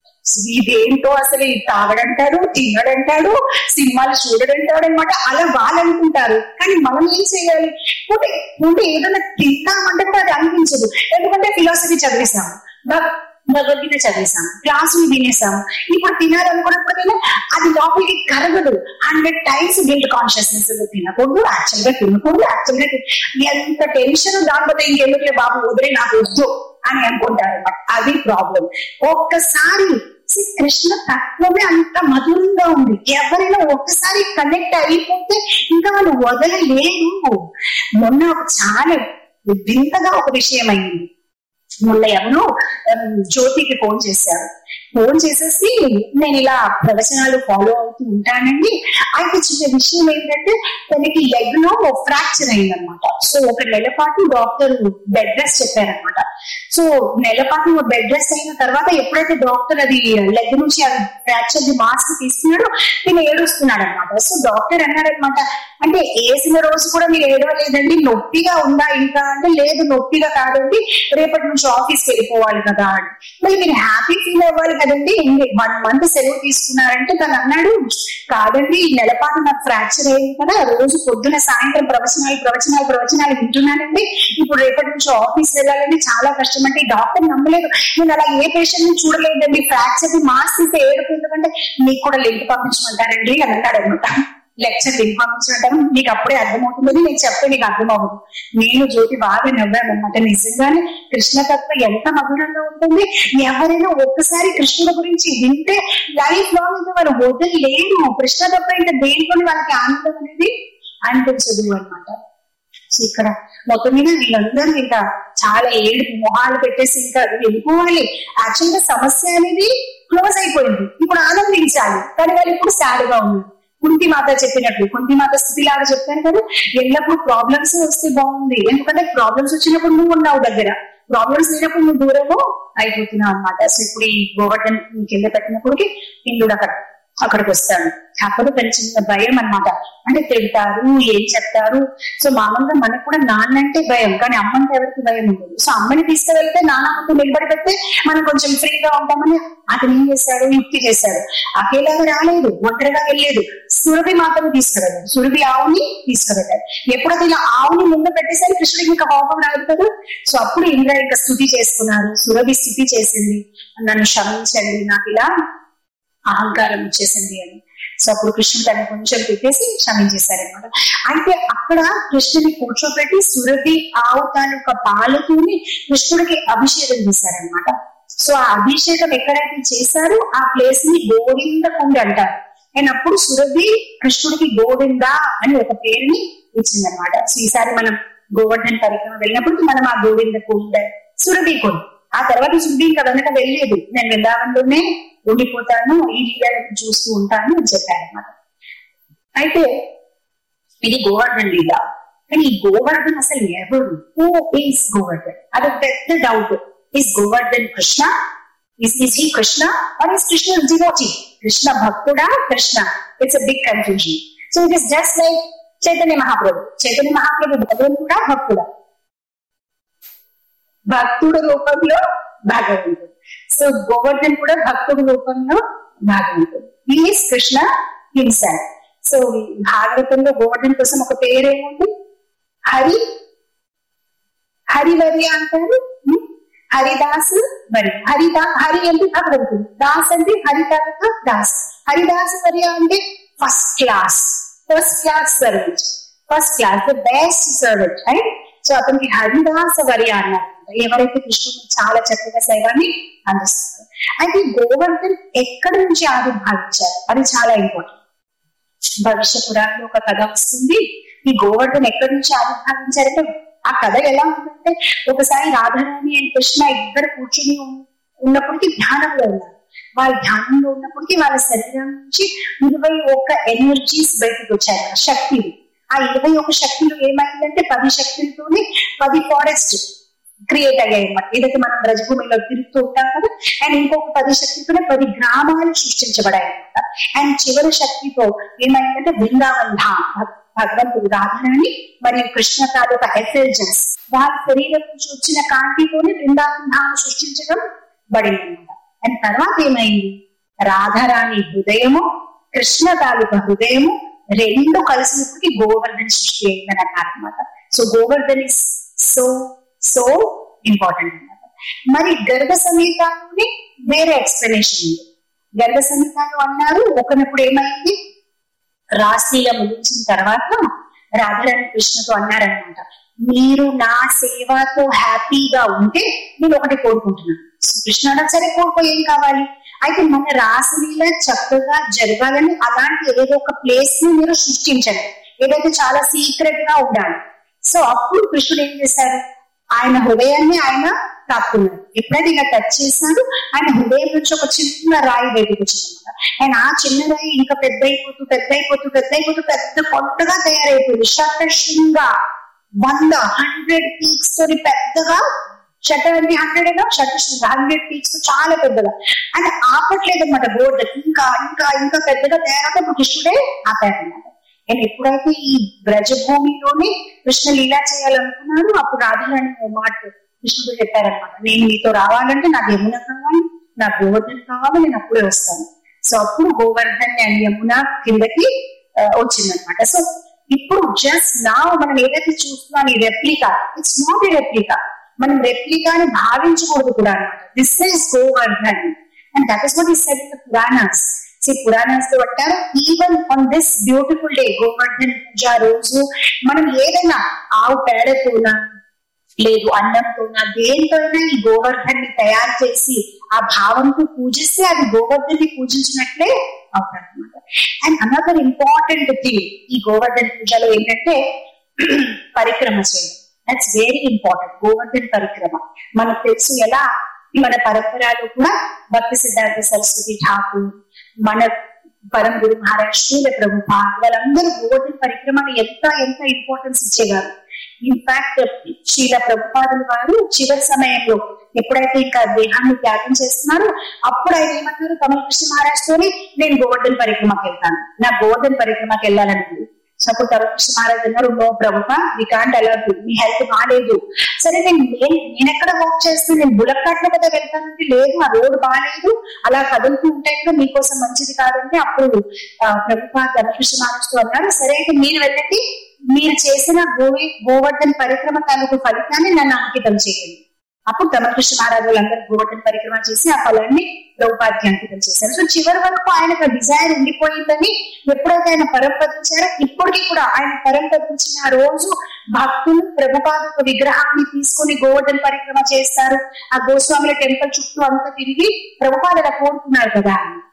ఇదేంటో అసలు ఇది తాగడంటాడు తినడంటాడు సినిమాలు చూడడంటాడు అనమాట అలా వాళ్ళు అనుకుంటారు కానీ మనం ఏం చేయాలి పోతే పోతే ఏదైనా తిందామంటే కూడా అది అనిపించదు ఎందుకంటే ఫిలాసఫీ చదివేశాము భగ- భగవద్గీత చదివేశాము క్లాసులు వినేసాము ఇప్పుడు తినాలనుకున్నప్పుడైనా అది లోపలికి కరగదు హండ్రెడ్ టైమ్స్ గిల్ట్ కాన్షియస్నెస్ తినకూడదు యాక్చువల్ గా తినకూడదు యాక్చువల్ గా తి- ఎంత టెన్షన్ దానిపోతే ఇంకెందుకులే బాబు వదిలే నాకు వద్దు అని అనుకుంటారు అనమాట అది ప్రాబ్లం ఒక్కసారి see, కృష్ణ తత్వమే అంత మధురంగా ఉంది ఎవరైనా ఒక్కసారి కనెక్ట్ అయిపోతే ఇంకా వాళ్ళు వదలలేరు మొన్న ఒక చాలా వింతగా ఒక విషయం అయింది మొన్న ఎవరు ఉమ్, జ్యోతికి ఫోన్ చేశారు ఫోన్ చేసేసి నేను ఇలా ప్రవచనాలు ఫాలో అవుతూ ఉంటానండి అయితే చిన్న విషయం ఏంటంటే తనకి లెగ్ లో ఫ్రాక్చర్ అయిందనమాట సో ఒక నెల పాటు డాక్టర్ బెడ్ రెస్ట్ చెప్పారనమాట సో నెల పాటు బెడ్ రెస్ట్ అయిన తర్వాత ఎప్పుడైతే డాక్టర్ అది లెగ్ నుంచి అది ఫ్రాక్చర్ ది మాస్క్ తీసుకున్నాడో నేను ఏడుస్తున్నాడు అనమాట సో డాక్టర్ అన్నాడనమాట అంటే వేసిన రోజు కూడా మీరు ఏడవలేదండి నొప్పిగా ఉందా ఇంకా అంటే లేదు నొప్పిగా కాదండి రేపటి నుంచి ఆఫీస్కి వెళ్ళిపోవాలి కదా అని మరి మీరు హ్యాపీ ఫీల్ అవ్వాలి కదండి వన్ మంత్ సెలవు తీసుకున్నారంటే తను అన్నాడు కాదండి ఈ నెలపాటు నాకు ఫ్రాక్చర్ అయింది కదా రోజు పొద్దున సాయంత్రం ప్రవచనాలు ప్రవచనాలు ప్రవచనాలు వింటున్నానండి ఇప్పుడు రేపటి నుంచి ఆఫీస్ వెళ్ళాలంటే చాలా కష్టం అంటే ఈ డాక్టర్ నమ్మలేదు నేను అలా ఏ పేషెంట్ ని చూడలేదండి ఫ్రాక్చర్ మాస్క్ ఇస్తే ఏడుపు ఎందుకంటే మీకు కూడా లింక్ పంపించమంటారండి అని అన్నాడు అనమాట లెక్చర్ లింక్ పంపించమంటారు మీకు అప్పుడే అర్థమవుతుందని నేను చెప్తే నీకు అర్థం అవ్వదు నేను జ్యోతి బాగా నవ్వాను అనమాట నిజంగానే కృష్ణతత్వం ఎంత మధురంగా ఉంటుంది ఎవరైనా ఒక్కసారి కృష్ణుల గురించి వింటే లైఫ్ లాంగ్ ఇంకా వాళ్ళు వదిలేరు కృష్ణతత్వం ఇంకా దేనికొని వాళ్ళకి ఆనందం అనేది అనిపించదు అనమాట సో ఇక్కడ మొత్తం మీద వీళ్ళందరూ ఇంకా చాలా ఏడుపు మొహాలు పెట్టేసి ఇంకా వెళ్ళిపోవాలి యాక్చువల్ గా సమస్య అనేది క్లోజ్ అయిపోయింది ఇప్పుడు ఆనందించాలి కానీ వాళ్ళు ఇప్పుడు సాడ్ గా ఉన్నారు కుంతి మాత చెప్పినట్లు కుంతి మాత స్థితి లాగా చెప్పాను కదా ఎల్లప్పుడూ ప్రాబ్లమ్స్ వస్తే బాగుంది ఎందుకంటే ప్రాబ్లమ్స్ వచ్చినప్పుడు నువ్వు ఉన్నావు దగ్గర ప్రాబ్లమ్స్ లేనప్పుడు నువ్వు దూరము అయిపోతున్నావు అనమాట సో ఇప్పుడు ఈ గోవర్ధన్ కింద పెట్టినప్పటికి ఇందుడు అక్కడ అక్కడికి వస్తాడు కాకపోతే తన చిన్న భయం అన్నమాట అంటే తిడతారు ఏం చెప్తారు సో మామూలుగా మనకు కూడా నాన్న అంటే భయం కానీ అమ్మ అంటే ఎవరికి భయం ఉండదు సో అమ్మని తీసుకువెళ్తే నాన్న ముందు నిలబడి పెడితే మనం కొంచెం ఫ్రీగా ఉంటామని అతను ఏం చేశాడు యుక్తి చేశాడు అకేలాగా రాలేదు ఒంటరిగా వెళ్ళలేదు సురభి మాత్రం తీసుకురాలేదు సురభి ఆవుని తీసుకురాలేదు ఎప్పుడైతే ఇలా ఆవుని ముందు పెట్టేసరి కృష్ణుడికి ఇంకా కోపం రాదు కదా సో అప్పుడు ఇంద్ర ఇంకా స్థుతి చేసుకున్నారు సురభి స్థితి చేసింది నన్ను క్షమించండి నాకు ఇలా అహంకారం వచ్చేసింది అని సో అప్పుడు కృష్ణుడు తను కొంచెం తిప్పేసి క్షమించేశారనమాట అయితే అక్కడ కృష్ణుని కూర్చోబెట్టి సురభి ఆవు తాలూక పాలతోని కృష్ణుడికి అభిషేకం చేశారనమాట సో ఆ అభిషేకం ఎక్కడైతే చేశారో ఆ ప్లేస్ ని గోవింద కుండ అంటారు అండ్ అప్పుడు సురభి కృష్ణుడికి గోవింద అని ఒక పేరుని ఇచ్చిందనమాట సో ఈసారి మనం గోవర్ధన్ పరిక్రమ వెళ్ళినప్పుడు మనం ఆ గోవింద కుండ సురభి కుండ ఆ తర్వాత సురభి ఇంకా వెనక వెళ్ళలేదు నేను వృందావనంలోనే ఉండిపోతాను ఈ లీలను చూస్తూ ఉంటాను అని చెప్పారనమాట అయితే ఇది గోవర్ధన్ లీల కానీ ఈ గోవర్ధన్ అసలు ఎవరు హూ ఈస్ గోవర్ధన్ అది పెద్ద doubt is Govardhan Krishna is is he Krishna or is Krishna devotee Krishna భక్తుడా Krishna it's a big confusion so it is just like Chaitanya Mahaprabhu Chaitanya Mahaprabhu భగవంతుడా భక్తుడా భక్తుడు రూపంలో భగవంతుడు సో గోవర్ధన్ కూడా భక్తుడు రూపంలో భగవంతుడు ఈస్ కృష్ణ హింసన్ సో భాగవతంలో గోవర్ధన్ కోసం ఒక పేరేముంది హరి హరివరి అంటారు ఉం? హరిదాస్ వరి హరిదా హరి అంటే భగవంతుడు దాస్ అంటే హరిదాస దాస్ హరిదాస్ వరి అంటే first class first class servant first class the best servant right so అతనికి హరిదాస వరి అన్నారు ఎవరైతే కృష్ణుడు చాలా చక్కగా సేవాన్ని అందిస్తున్నారు అయితే గోవర్ధన్ ఎక్కడి నుంచి ఆవిర్భావించారు అది చాలా ఇంపార్టెంట్ భవిష్య పురాణంలో ఒక కథ వస్తుంది ఈ గోవర్ధన్ ఎక్కడి నుంచి ఆవిర్భావించారంటే ఆ కథ ఎలా ఉందంటే ఒకసారి రాధారాణి అండ్ కృష్ణ ఇద్దరు కూర్చుని ఉన్- ఉన్నప్పటికీ ధ్యానంలో ఉన్నారు వాళ్ళ ధ్యానంలో ఉన్నప్పటికీ వాళ్ళ శరీరం నుంచి ఇరవై ఒక్క ఎనర్జీస్ బయటకు వచ్చాయి ఆ శక్తులు ఆ ఇరవై ఒక శక్తులు ఏమైందంటే పది శక్తులతోనే పది ఫారెస్ట్ క్రియేట్ అయ్యాయి అన్నమాట ఏదైతే మనం బ్రజభూమిలో తిరుగుతూ ఉంటాం కదా అండ్ ఇంకొక పది శక్తితోనే పది గ్రామాలు సృష్టించబడాయి అనమాట అండ్ చివరి శక్తితో ఏమైందంటే బృందావన్ ధామ్ భగ- భగవంతుడు రాధారాణి మరియు కృష్ణ తాలూకా ఎఫెల్జెన్స్ వారి శరీరం నుంచి వచ్చిన కాంతితోనే బృందావన్ ధామ్ సృష్టించడం బడింది అనమాట అండ్ తర్వాత ఏమైంది రాధారాణి హృదయము కృష్ణ తాలూకా హృదయము రెండు కలిసినప్పటికీ గోవర్ధన్ సృష్టి అయిందని అన్నారు అనమాట so Govardhan is so so important అన్నమాట మరి గర్భ సమేతాన్ని వేరే ఎక్స్ప్లెనేషన్ ఉంది గర్భ సమేతాలు అన్నారు ఒకనప్పుడు ఏమైంది రాశిగా ముగించిన తర్వాత రాధారాణి కృష్ణతో అన్నారనమాట మీరు నా సేవతో హ్యాపీగా ఉంటే నేను ఒకటి కోరుకుంటున్నాను సో కృష్ణ అన్నాడు, సరే కోరుకో ఏం కావాలి అయితే మన రాసలీల చక్కగా జరగాలని అలాంటి ఏదో ఒక ప్లేస్ ని మీరు సృష్టించండి ఏదైతే చాలా సీక్రెట్ గా ఉండాలి సో అప్పుడు కృష్ణుడు ఏం చేశారు ఆయన హృదయాన్ని ఆయన తాక్కున్నాడు ఎప్పుడైతే ఇలా టచ్ చేశాడు ఆయన హృదయం నుంచి ఒక చిన్న రాయి బయటకు వచ్చిందన్నమాట ఆయన ఆ చిన్న రాయి ఇంకా పెద్ద అయిపోతూ పెద్ద అయిపోతూ పెద్ద అయిపోతూ పెద్ద కొండగా తయారైపోయింది శతశృంగా వంద హండ్రెడ్ పీక్స్ తోని పెద్దగా శత అంటే హండ్రెడ్ శతశృంగ హండ్రెడ్ పీక్స్ చాలా పెద్దగా ఆయన ఆపట్లేదు అనమాట బోర్డు ఇంకా ఇంకా ఇంకా పెద్దగా తయారవుతే కృష్ణుడే ఆపారనమాట అండ్ ఎప్పుడైతే ఈ బ్రజభూమిలోనే కృష్ణ లీలా చేయాలనుకున్నాడు అప్పుడు రాధులని ఓ మాట కృష్ణుడు చెప్పారనమాట నేను నీతో రావాలంటే నాకు యమున కావాలి నాకు గోవర్ధన్ కావాలి నేను అప్పుడే వస్తాను సో అప్పుడు గోవర్ధన్ అండ్ యమున కిందకి ఆ, వచ్చిందనమాట సో ఇప్పుడు జస్ట్ నా మనం ఏదైతే చూస్తున్నాం ఈ replica it's not a replica మనం రెప్లికాని భావించకూడదు కూడా అనమాట this is Govardhan and that is what is set in the Puranas see Puranas లో అంటారు even on this beautiful day Govardhan puja రోజు మనం ఏదైనా ఆవు పేడతోనా లేదు అన్నంతోనా దేనితోనైనా ఈ గోవర్ధన్ ని తయారు చేసి ఆ భావంతో పూజిస్తే అది గోవర్ధన్ ని పూజించినట్లే అవుతారు అనమాట అండ్ అనదర్ ఇంపార్టెంట్ థింగ్ ఈ గోవర్ధన్ పూజలో ఏంటంటే పరిక్రమ చేయడం దట్స్ వెరీ ఇంపార్టెంట్ గోవర్ధన్ పరిక్రమ మనకు తెలుసు ఎలా మన పరంపరలో కూడా భక్తి సిద్ధార్థ సరస్వతి ఠాకూర్ మన పరం గురు మహారాజ్ శ్రీల ప్రభుపా వాళ్ళందరూ గోవర్ధన్ పరిక్రమని ఎంత ఎంత ఇంపార్టెన్స్ ఇచ్చేవారు ఇన్ఫాక్ట్ శీల ప్రభుపాదులు వారు చివరి సమయంలో ఎప్పుడైతే ఇంకా దేహాన్ని త్యాగం చేస్తున్నారో అప్పుడు ఆయన ఏమన్నారు కమల్ కృష్ణ మహారాజ్ తోని నేను గోవర్ధన్ పరిక్రమకి వెళ్తాను నా గోవర్ధన్ పరిక్రమకి వెళ్ళాలని ఉంది. సో అప్పుడు కమల్ కృష్ణ మహారాజ్ అన్నారు నో ప్రభుప వి కాంట్ అలా మీ హెల్త్ బాగాలేదు సరే నేను నేను నేను ఎక్కడ వర్క్ చేస్తే నేను బులక్ కార్ట్లో కదా వెళ్తానంటే లేదు ఆ రోడ్ బాగాలేదు అలా కదులుతూ ఉంటాయి కదా మీకోసం మంచిది కాదంటే అప్పుడు ఆ, ప్రభుప కమలకృష్ణ మహారాజ్ తో అన్నారు సరే అయితే మీరు వెళ్ళండి మీరు చేసిన గోవి గోవర్ధన్ పరిక్రమ తాలూకు ఫలితాన్ని నన్ను అంకితం చేయండి అప్పుడు రమకృష్ణ మహారాజు వాళ్ళందరూ గోవర్ధన పరిక్రమ చేసి ఆ ఫలాన్ని ప్రభుపాదికి అంకితం చేశారు సో చివరి వరకు ఆయనకు డిజైర్ ఉండిపోయిందని ఎప్పుడైతే ఆయన పరంపదించారో ఇప్పటికీ కూడా ఆయన పరంపదించిన ఆ రోజు భక్తులు ప్రభుపాద ఒక విగ్రహాన్ని తీసుకొని గోవర్ధన పరిక్రమ చేస్తారు ఆ గోస్వాముల టెంపుల్ చుట్టూ అంతా తిరిగి ప్రభుపాద అలా కోరుకున్నారు కదా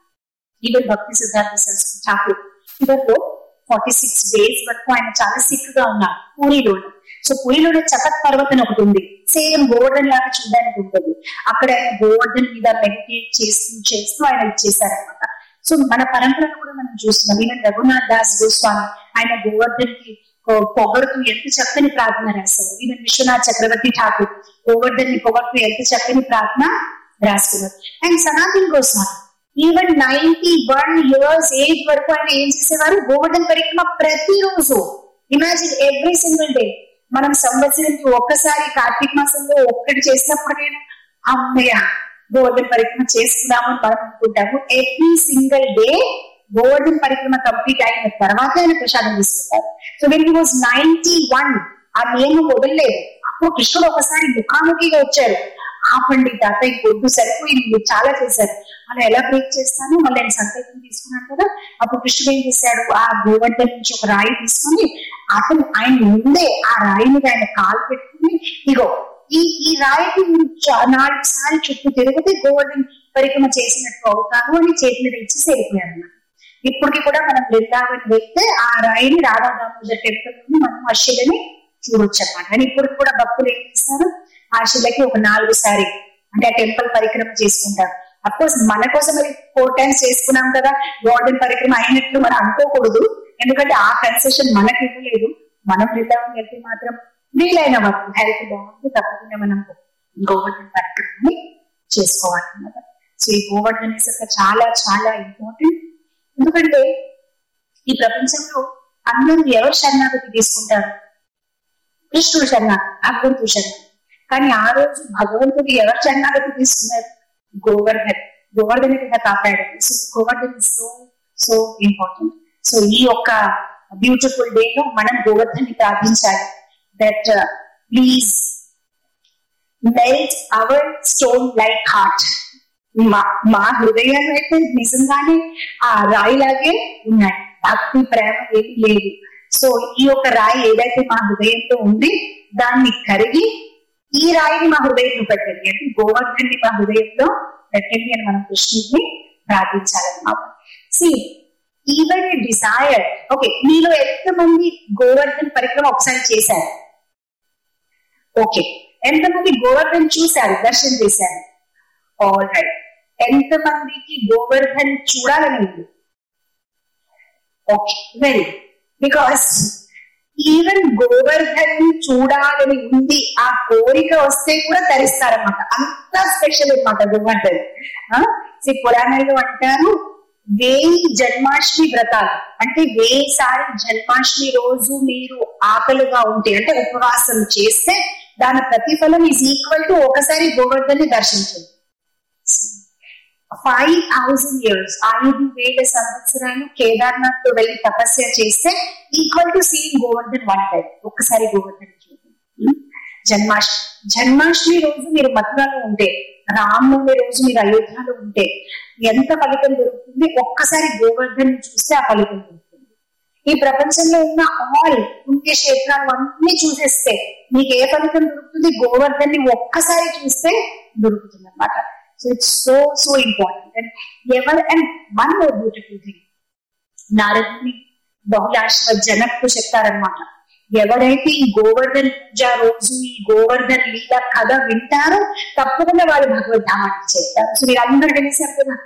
ఈవెన్ భక్తి సిద్ధార్థ సరస్వతి ఠాకూర్ చివరిలో ఫార్టీ సిక్స్ డేస్ వరకు ఆయన చాలా సిక్ గా ఉన్నారు పూరిలో సో పూరిలో చతక్ పర్వతం ఒకటి ఉంది సేమ్ గోవర్ధన్ లాగా చూడడానికి ఉంటుంది అక్కడ ఆయన గోవర్ధన్ మీద మెడిటేట్ చేస్తూ చేస్తూ ఆయన ఇచ్చేసారనమాట సో మన పరంపరను కూడా మనం చూస్తున్నాం ఈవెన్ రఘునాథ్ దాస్ గోస్వామి ఆయన గోవర్ధన్ కి పొగడుతూ ఎంత చక్కని ప్రార్థన రాశారు ఈవెన్ విశ్వనాథ్ చక్రవర్తి ఠాకూర్ గోవర్ధన్ ని పొగడుతూ ఎంత చక్కని ప్రార్థన రాసుకున్నారు and Sanatan Goswami even ninety one years age వరకు ఆయన ఏం చేసేవారు గోవర్ధన్ పరిక్రమ ప్రతిరోజు ఇమాజిన్ ఎవ్రీ సింగిల్ డే మనం సంవత్సరానికి ఒక్కసారి కార్తీక మాసంలో ఒక్కటి చేసినప్పుడు నేను అమ్మయ్య గోవర్ధన్ పరిక్రమ చేసుకున్నామని మనం అనుకుంటాము ఎవ్రీ సింగిల్ డే గోవర్ధన్ పరిక్రమ కంప్లీట్ అయిన తర్వాత ఆయన ప్రసాదం తీసుకుంటారు so when he was ninety one ఆ నియమం వదలలేదు అప్పుడు కృష్ణుడు ఒకసారి ముఖాముఖిగా వచ్చారు ఆపండి తాత ఇంకొద్దు సరిపోయింది మీరు చాలా చేశారు అలా ఎలా బ్రేక్ చేస్తాను మళ్ళీ ఆయన సంకల్పం తీసుకున్నాను కదా అప్పుడు కృష్ణుడు ఏం చేశాడు ఆ గోవర్ధన్ నుంచి ఒక రాయి తీసుకుని అతను ఆయన ముందే ఆ రాయి మీద ఆయన కాలు పెట్టుకుని ఇగో ఈ ఈ రాయికి మీరు నాలుగు సార్లు చుట్టూ తిరిగితే గోవర్ధన్ పరిక్రమ చేసినట్టు అవుతాను అని చేతి మీద ఇచ్చి వెళ్ళిపోయారు అన్నమాట ఇప్పటికి కూడా మనం బృందావన్ వెళ్తే ఆ రాయిని రాధా దామోదర్ టెంపుల్ నుండి మనం ఆ శిలని చూడొచ్చు అనమాట అని ఇప్పటికి కూడా భక్తులు ఏం చేస్తారు ఆ శిలకి ఒక నాలుగు సారి అంటే ఆ టెంపుల్ పరిక్రమ చేసుకుంటారు అఫ్కోర్స్ మన కోసం అది ఫోర్ టైమ్స్ చేసుకున్నాం కదా గోల్డెన్ పరిక్రమ అయినట్లు మనం అనుకోకూడదు ఎందుకంటే ఆ కన్సెషన్ మనకి ఇవ్వలేదు మనం బృందావన్ వెళ్తే మాత్రం వీలైన వరకు హెల్త్ బాగుంది తప్పకుండా మనం గోవర్ధన్ పరిక్రమని చేసుకోవాలన్నమాట సో ఈ గోవర్ధన్ అసలు చాలా చాలా ఇంపార్టెంట్ ఎందుకంటే ఈ ప్రపంచంలో అందరూ ఎవరు శరణాగతి తీసుకుంటారు కృష్ణుడు శరణాగతి భగవంతుడు శరణాగతి కానీ ఆ రోజు భగవంతుడు ఎవరు శరణాగతి తీసుకున్నారు గోవర్ధన్ గోవర్ధన్ కదా కాపాడారు so Govardhan is so so important so ఈ యొక్క బ్యూటిఫుల్ డే లో మనం గోవర్ధన్ ప్రార్థించాలి that please melt our stone like heart మా మా హృదయాలు అయితే నిజంగానే ఆ రాయిలాగే ఉన్నాయి భక్తి ప్రేమ ఏమి లేదు సో ఈ యొక్క రాయి ఏదైతే మా హృదయంలో ఉంది దాన్ని కరిగి ఈ రాయిని మా హృదయంలో పెట్టండి అంటే గోవర్ధన్ని మా హృదయంలో పెట్టండి అని మనం కృష్ణుడిని ప్రార్థించాలన్నమాట సి ఈవెన్ డిజైర్ ఓకే మీలో ఎంతమంది గోవర్ధన్ పరిక్రమ ఒకసారి చేశారు ఓకే ఎంతమంది గోవర్ధన్ చూశారు దర్శనం చేశారు ఆల్ రైట్ ఎంతమందికి గోవర్ధన్ చూడాలని ఉంది okay very because even Govardhan చూడాలని ఉంది ఆ కోరిక వస్తే కూడా తరిస్తారన్నమాట అంత స్పెషల్ అనమాట గోవర్ధన్ పురాణాలు అంటారు వేయి జన్మాష్టమి వ్రతాలు అంటే వేయిసారి జన్మాష్టమి రోజు మీరు ఆకలిగా ఉంటే అంటే ఉపవాసం చేస్తే దాని ప్రతిఫలం ఈజ్ ఈక్వల్ టు ఒకసారి గోవర్ధన్ని దర్శించండి ఫైవ్ థౌజండ్ ఇయర్స్ ఐదు వేల సంవత్సరాలు కేదార్నాథ్ తో వెళ్ళి తపస్య చేస్తే equal to seen Govardhan one time ఒక్కసారి గోవర్ధన్ చూడండి జన్మాష్టమి జన్మాష్టమి రోజు మీరు మథురాలో ఉంటే రామనవమి రోజు మీరు అయోధ్యలో ఉంటే ఎంత ఫలితం దొరుకుతుంది ఒక్కసారి గోవర్ధన్ చూస్తే ఆ ఫలితం దొరుకుతుంది ఈ ప్రపంచంలో ఉన్న ఆల్ పుణ్య క్షేత్రాలు అన్ని చూసేస్తే మీకు ఏ ఫలితం దొరుకుతుంది గోవర్ధన్ ని ఒక్కసారి చూస్తే దొరుకుతుంది అనమాట so it's so so important and ever and one more beautiful thing నారదుని బహుళాశ్వ జనక్కు చెప్తారనమాట ఎవరైతే ఈ గోవర్ధన్ పూజ రోజు ఈ గోవర్ధన్ లీల కథ వింటారో తప్పకుండా వాళ్ళు భగవద్ధామానికి చేస్తారు సో మీరు అందరూ వినేసారు కదా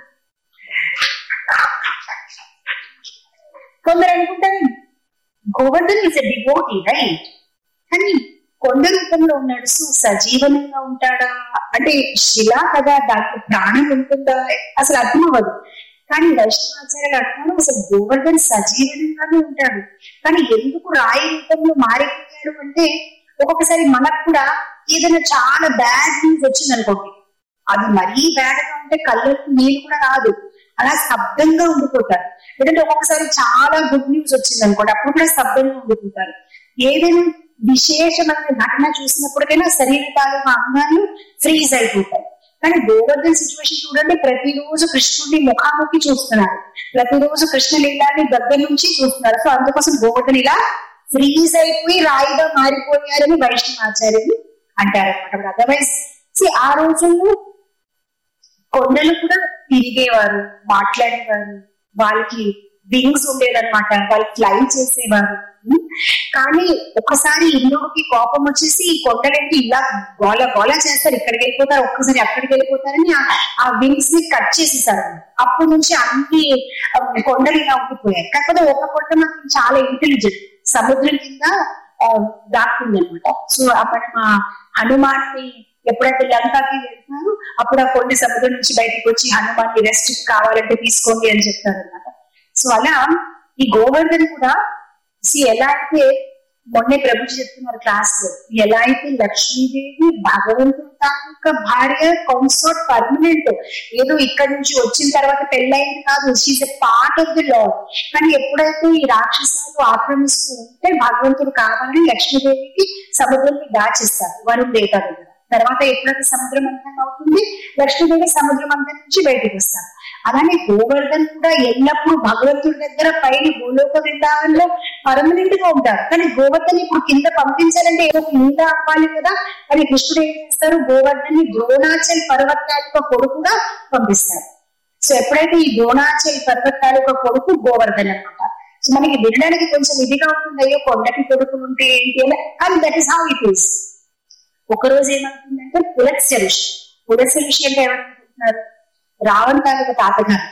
కొందరు అనుకుంటారు Govardhan is a devotee right కానీ కొండ రూపంలో ఉన్నాడు సో సజీవనంగా ఉంటాడా అంటే శిలా కదా దాంట్లో ప్రాణం ఉంటుందా అసలు అర్థం అవ్వదు కానీ వైష్ణవాచార్యులు అంటున్నారు అసలు గోవర్ధన్ సజీవనంగానే ఉంటాడు కానీ ఎందుకు రాయి రూపంలో మారిపోయాడు అంటే ఒక్కొక్కసారి మనకు కూడా ఏదైనా చాలా బ్యాడ్ న్యూస్ వచ్చింది అనుకోండి అది మరీ బ్యాడ్ గా ఉంటే కళ్ళకు నీళ్ళు కూడా రాదు అలా స్తబ్దంగా ఉండిపోతారు లేదంటే ఒక్కొక్కసారి చాలా గుడ్ న్యూస్ వచ్చింది అనుకోండి అప్పుడు కూడా స్తబ్దంగా ఉండిపోతారు ఏదైనా విశేషమైన ఘటన చూసినప్పటికైనా శరీర తాలూకా అంగాలు ఫ్రీజ్ అయిపోతాయి కానీ గోవర్ధన్ సిచ్యువేషన్ చూడండి ప్రతిరోజు కృష్ణుడిని ముఖాముఖి చూస్తున్నారు ప్రతిరోజు కృష్ణ లీలాన్ని దగ్గర నుంచి చూస్తున్నారు సో అందుకోసం గోవర్ధన్ ఇలా ఫ్రీజ్ అయిపోయి రాయిగా మారిపోయారని వైష్ణవాచార్యులు అంటారు అనమాట అదర్వైజ్ ఆ రోజుల్లో కొండలు కూడా తిరిగేవారు మాట్లాడేవారు వాళ్ళకి వింగ్స్ ఉండేదన్నమాట వాళ్ళు ఫ్లై చేసేవారు కానీ ఒకసారి ఇంద్రుడికి కోపం వచ్చేసి ఈ కొండలకి ఇలా గోల గోల చేస్తారు ఇక్కడికి వెళ్ళిపోతారు ఒక్కసారి అక్కడికి వెళ్ళిపోతారని ఆ వింగ్స్ ని కట్ చేసేసారు అప్పటి నుంచి అన్ని కొండలు ఇలా ఉండిపోయాయి కాకపోతే ఒక కొండ మాత్రం చాలా ఇంటెలిజెంట్ సముద్రం కింద దాక్కుంది అనమాట సో మనం ఆ హనుమాన్ని ఎప్పుడైతే లంకాకి వెళ్తున్నారు అప్పుడు ఆ కొండ సముద్రం నుంచి బయటకు వచ్చి హనుమాన్ని రెస్ట్ కావాలంటే తీసుకోండి అని చెప్తారు అనమాట సో అలా ఈ గోవర్ధన్ కూడా సి ఎలా అయితే మొన్నే ప్రభుజీ చెప్తున్నారు క్లాస్ లో ఎలా అయితే లక్ష్మీదేవి భగవంతుడి తాలూకా భార్య కన్సర్ట్ పర్మనెంట్ ఏదో ఇక్కడ నుంచి వచ్చిన తర్వాత పెళ్ళైంది కాదు she's a part of the lord కానీ ఎప్పుడైతే ఈ రాక్షసాలు ఆక్రమిస్తూ ఉంటే భగవంతుడు కావాలని లక్ష్మీదేవికి సముద్రంని దాచేస్తారు వరుణ్ దేవత దగ్గర తర్వాత ఎప్పుడైతే సముద్రం అంతం అవుతుంది లక్ష్మీదేవి సముద్రం అంతం నుంచి బయటకు వస్తారు అలానే గోవర్ధన్ కూడా ఎల్లప్పుడూ భగవంతుడి దగ్గర పైన భూలోక వృందావనంలో పర్మనెంట్ గా ఉంటారు కానీ గోవర్ధన్ ఇప్పుడు కింద పంపించాలంటే ఏదో కింద అవ్వాలి కదా కానీ కృష్ణుడు ఏం చేస్తారు గోవర్ధన్ ని ద్రోణాచల్ పర్వతాలకు కొడుకుగా పంపిస్తారు సో ఎప్పుడైతే ఈ ద్రోణాచల్ పర్వతాలకు కొడుకు గోవర్ధన్ అనమాట సో మనకి వినడానికి కొంచెం ఇదిగా ఉంటుంది అయ్యో కొండకి కొడుకులు ఉంటే ఏంటి అని కానీ that is how it is ఒక రోజు ఏమవుతుందంటే పులత్స్య ఋషి పులత్స్య ఋషి అంటే ఏమనుకుంటున్నారు రావణ్ తాలూకా తాతగారు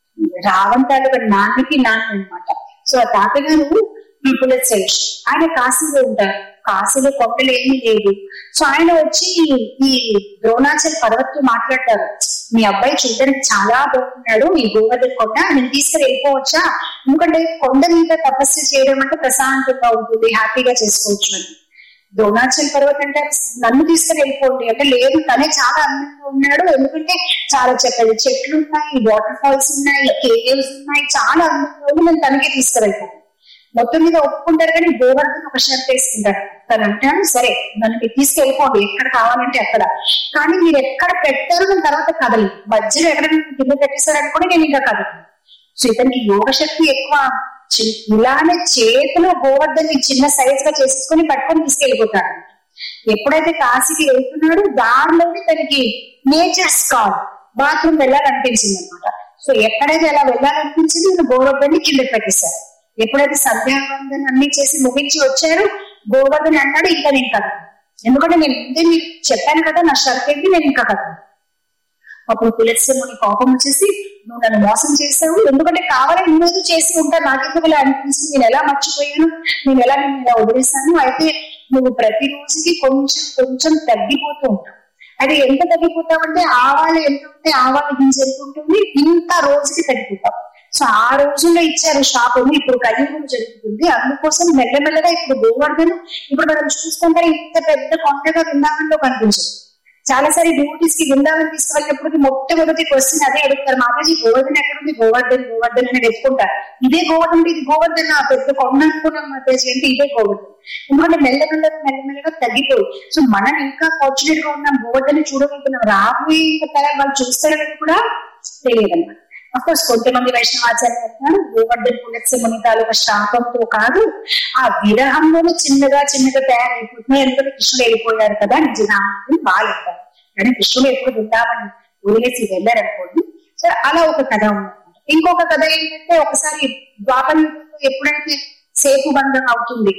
రావణ్ తాలూకా నాన్నకి నాన్న అనమాట సో ఆ తాతగారు పులత్స్య ఋషి ఆయన కాశీలో ఉంటారు కాశీలో కొండలు ఏమీ లేదు సో ఆయన వచ్చి ఈ ద్రోణాచల్ పర్వత్తో మాట్లాడతారు మీ అబ్బాయి చూడడానికి చాలా బాగున్నాడు ఈ గోవర్ధన్ కొండ నేను తీసుకుని వెళ్ళిపోవచ్చా ఎందుకంటే కొండ మీద తపస్సు చేయడం అంటే ప్రశాంతంగా ఉంటుంది హ్యాపీగా చేసుకోవచ్చు అని ద్రోణాచల్ పర్వతం అంటే నన్ను తీసుకుని వెళ్ళిపోండి అంటే లేదు తనే చాలా అందంగా ఉన్నాడు ఎందుకంటే చాలా చక్కటి చెట్లు ఉన్నాయి వాటర్ ఫాల్స్ ఉన్నాయి కేవ్స్ ఉన్నాయి చాలా అందంగా ఉంది నేను తనకే తీసుకువెళ్తాను మొత్తం మీద ఒప్పుకుంటారు కానీ గోవర్ధన్ ఒక షర్ట్ వేసుకుంటారు తను అంటాను సరే నన్ను మీరు తీసుకెళ్ళిపోండి ఎక్కడ కావాలంటే అక్కడ కానీ మీరు ఎక్కడ పెట్టారు దాని తర్వాత కదలి మధ్యలో ఎక్కడ కింద పెట్టేశారనుకోండి నేను ఇంకా కదలను సో ఇతనికి యోగ శక్తి ఎక్కువ ఇలానే చేతిలో గోవర్ధన్ని చిన్న సైజ్ గా చేసుకుని పట్టుకొని తీసుకెళ్ళిపోతాడు ఎప్పుడైతే కాశీకి వెళ్తున్నాడో దారిలోనే తనకి నేచర్ స్కాల్ బాత్రూమ్ వెళ్ళాలనిపించింది అనమాట సో ఎక్కడైతే అలా వెళ్ళాలనిపించింది నేను గోవర్ధన్ని కింద పెట్టేశారు ఎప్పుడైతే సంధ్యావందన్ అన్ని చేసి ముగించి వచ్చారు గోవర్ధన్ అన్నాడు ఇంకా నేను కదా ఎందుకంటే నేను ముందే మీకు చెప్పాను కదా నా షర్ట్ ఏంటి నేను ఇంకా కదా అప్పుడు తులసిముని కోపం వచ్చేసి నువ్వు నన్ను మోసం చేసావు ఎందుకంటే కావాలని నువ్వు చేసి ఉంటా నాకెందుకు ఇలా అనిపించింది నేను ఎలా మర్చిపోయాను నేను ఎలా నేను ఇలా వదిలేశాను అయితే నువ్వు ప్రతిరోజుకి కొంచెం కొంచెం తగ్గిపోతూ ఉంటావు అయితే ఎంత తగ్గిపోతావంటే ఆవాలు ఎంత ఉంటే ఆవాల గింజ ఎంత ఉంటుంది ఇంత రోజుకి తగ్గిపోతావు సో ఆ రోజుల్లో ఇచ్చారు షాపులు ఇప్పుడు కలియుగం జరుగుతుంది అందుకోసం మెల్లమెల్లగా ఇప్పుడు గోవర్ధన్ ఇప్పుడు మనం చూసుకుంటే ఇంత పెద్ద కొండగా విందామంలో కనిపించదు చాలా సారి డ్యూటీస్ కి బృందావనం తీసుకెళ్ళినప్పుడు మొట్టమొదటి క్వశ్చన్ అదే అడుగుతారు మాతాజీ గోవర్ధన్ ఎక్కడుంది గోవర్ధన్ గోవర్ధన్ అని ఎత్తుకుంటారు ఇదే గోవర్ధన్ ఇది గోవర్ధన్ ఆ పెద్ద కొండ అనుకున్నాం మాతాజీ అంటే ఇదే గోవర్ధన్ ఎందుకంటే మెల్లమెల్లగా మెల్లమెల్లగా తగ్గిపోయి సో మనం ఇంకా ఫార్చునేట్ గా ఉన్నాం గోవర్ధన్ చూడగలుగుతున్నాం రాబోయే ఇంకా తరం వాళ్ళు చూస్తారని కూడా తెలియదు అన్నమాట అఫ్కోర్స్ కొంతమంది వైష్ణవాచార్య అంటున్నారు గోవర్ధన్ పులత్స ముని తాలూకా శాపంతో కాదు ఆ విరహంలోనే చిన్నగా చిన్నగా తయారైపోతున్నాయి ఎందుకంటే కృష్ణుడు వెళ్ళిపోయారు కదా నిజనామని వాళ్ళు అంటారు కానీ కృష్ణుడు ఎప్పుడు బృందావని వదిలేసి వెళ్ళారనుకోండి సో అలా ఒక కథ ఉందన్నమాట ఇంకొక కథ ఏంటంటే ఒకసారి ద్వాపర యుగంలో ఎప్పుడైతే సేతు బంధం అవుతుంది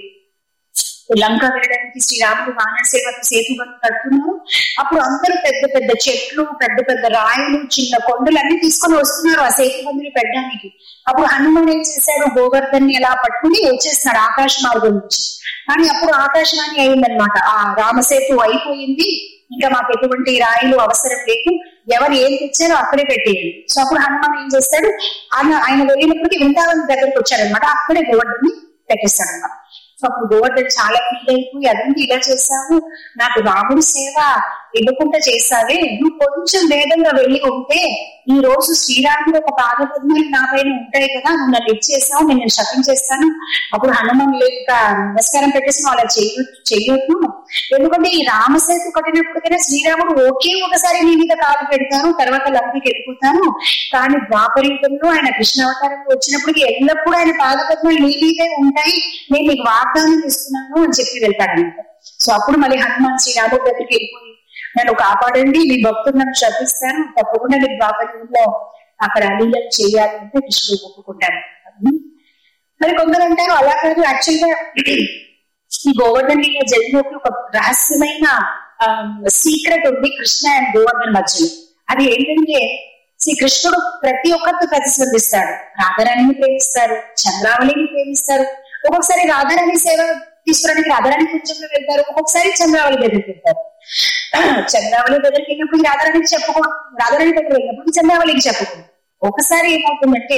లంక వెళ్ళడానికి శ్రీరాముడు వానర సేవకు సేతు బంధం కడుతున్నారు అప్పుడు అందరూ పెద్ద పెద్ద చెట్లు పెద్ద పెద్ద రాయిలు చిన్న కొండలు అన్ని తీసుకొని వస్తున్నారు ఆ సేతు బంధుని పెట్టడానికి అప్పుడు హనుమాన్ ఏం చేశాడు గోవర్ధన్ ఎలా పట్టుకుని వచ్చేస్తున్నాడు ఆకాశ మార్గం నుంచి కానీ అప్పుడు ఆకాశవాణి అయిందనమాట ఆ రామసేతు అయిపోయింది ఇంకా మాకు ఎటువంటి రాయిలు అవసరం లేదు ఎవరు ఏం తెచ్చారో అక్కడే పెట్టేయండి సో అప్పుడు హనుమాన్ ఏం చేస్తాడు ఆయన ఆయన వెళ్ళినప్పటికీ వృందావనం దగ్గరికి వచ్చాడనమాట అక్కడే గోవర్ధన్ని పెట్టేస్తాడు అనమాట సో అప్పుడు గోవర్ధన్ చాలా ఫీల్ అయిపోయి అదేంటి ఇలా చేశావు నాకు రాముడి సేవ ఇవ్వకుండా చేసావే నువ్వు కొంచెం వేగంగా వెళ్ళి ఉంటే ఈ రోజు శ్రీరాముడు ఒక పాదపద్మాలు నా పైన ఉంటాయి కదా నువ్వు నన్ను ఇచ్చేసావు నేను నిన్ను శపించేస్తాను అప్పుడు హనుమాన్ యొక్క నమస్కారం పెట్టేసి నువ్వు అలా చెయ్యొద్దు చెయ్యొద్దు ఎందుకంటే ఈ రామసేతు కట్టినప్పటికైనా శ్రీరాముడు ఒకే ఒకసారి నీ మీద కాలు పెడతాను తర్వాత లంకకి వెళ్ళిపోతాను కానీ ద్వాపరయుగంలో ఆయన కృష్ణావతారంలో వచ్చినప్పటికీ ఎల్లప్పుడూ ఆయన పాదపద్మాలు నీ మీదే ఉంటాయి నేను నీకు వాగ్దానం ఇస్తున్నాను అని చెప్పి వెళ్తాడనమాట సో అప్పుడు మళ్ళీ హనుమాన్ శ్రీరాముడి దగ్గరికి వెళ్ళిపోయి నన్ను కాపాడండి మీ భక్తులు నన్ను శపిస్తాను తప్పకుండా నేను ద్వాపరయుగంలో అక్కడ అలీలను చేయాలి అంటే కృష్ణుడు ఒప్పుకుంటాను మరి కొందరు అంటారు అలా కాదు యాక్చువల్ గా ఈ గోవర్ధన్ లీల జరిగినప్పుడు ఒక రహస్యమైన సీక్రెట్ ఉంది కృష్ణ అండ్ గోవర్ధన్ మధ్యలో అది ఏంటంటే శ్రీ కృష్ణుడు ప్రతి ఒక్కరితో ప్రతిస్పందిస్తాడు రాధారాణిని ప్రేమిస్తారు చంద్రావళిని ప్రేమిస్తారు ఒక్కొక్కసారి రాధారాణి సేవ తీసుకోవడానికి రాధారాణి కొంచెంలో వెళ్తారు ఒక్కొక్కసారి చంద్రావళి దగ్గరికి వెళ్తారు చంద్రావళి దగ్గరికి వెళ్ళినప్పుడు రాధారాణికి చెప్పుకో రాధారాణి దగ్గర వెళ్ళినప్పుడు చంద్రావళికి చెప్పుకో ఒకసారి ఏమవుతుందంటే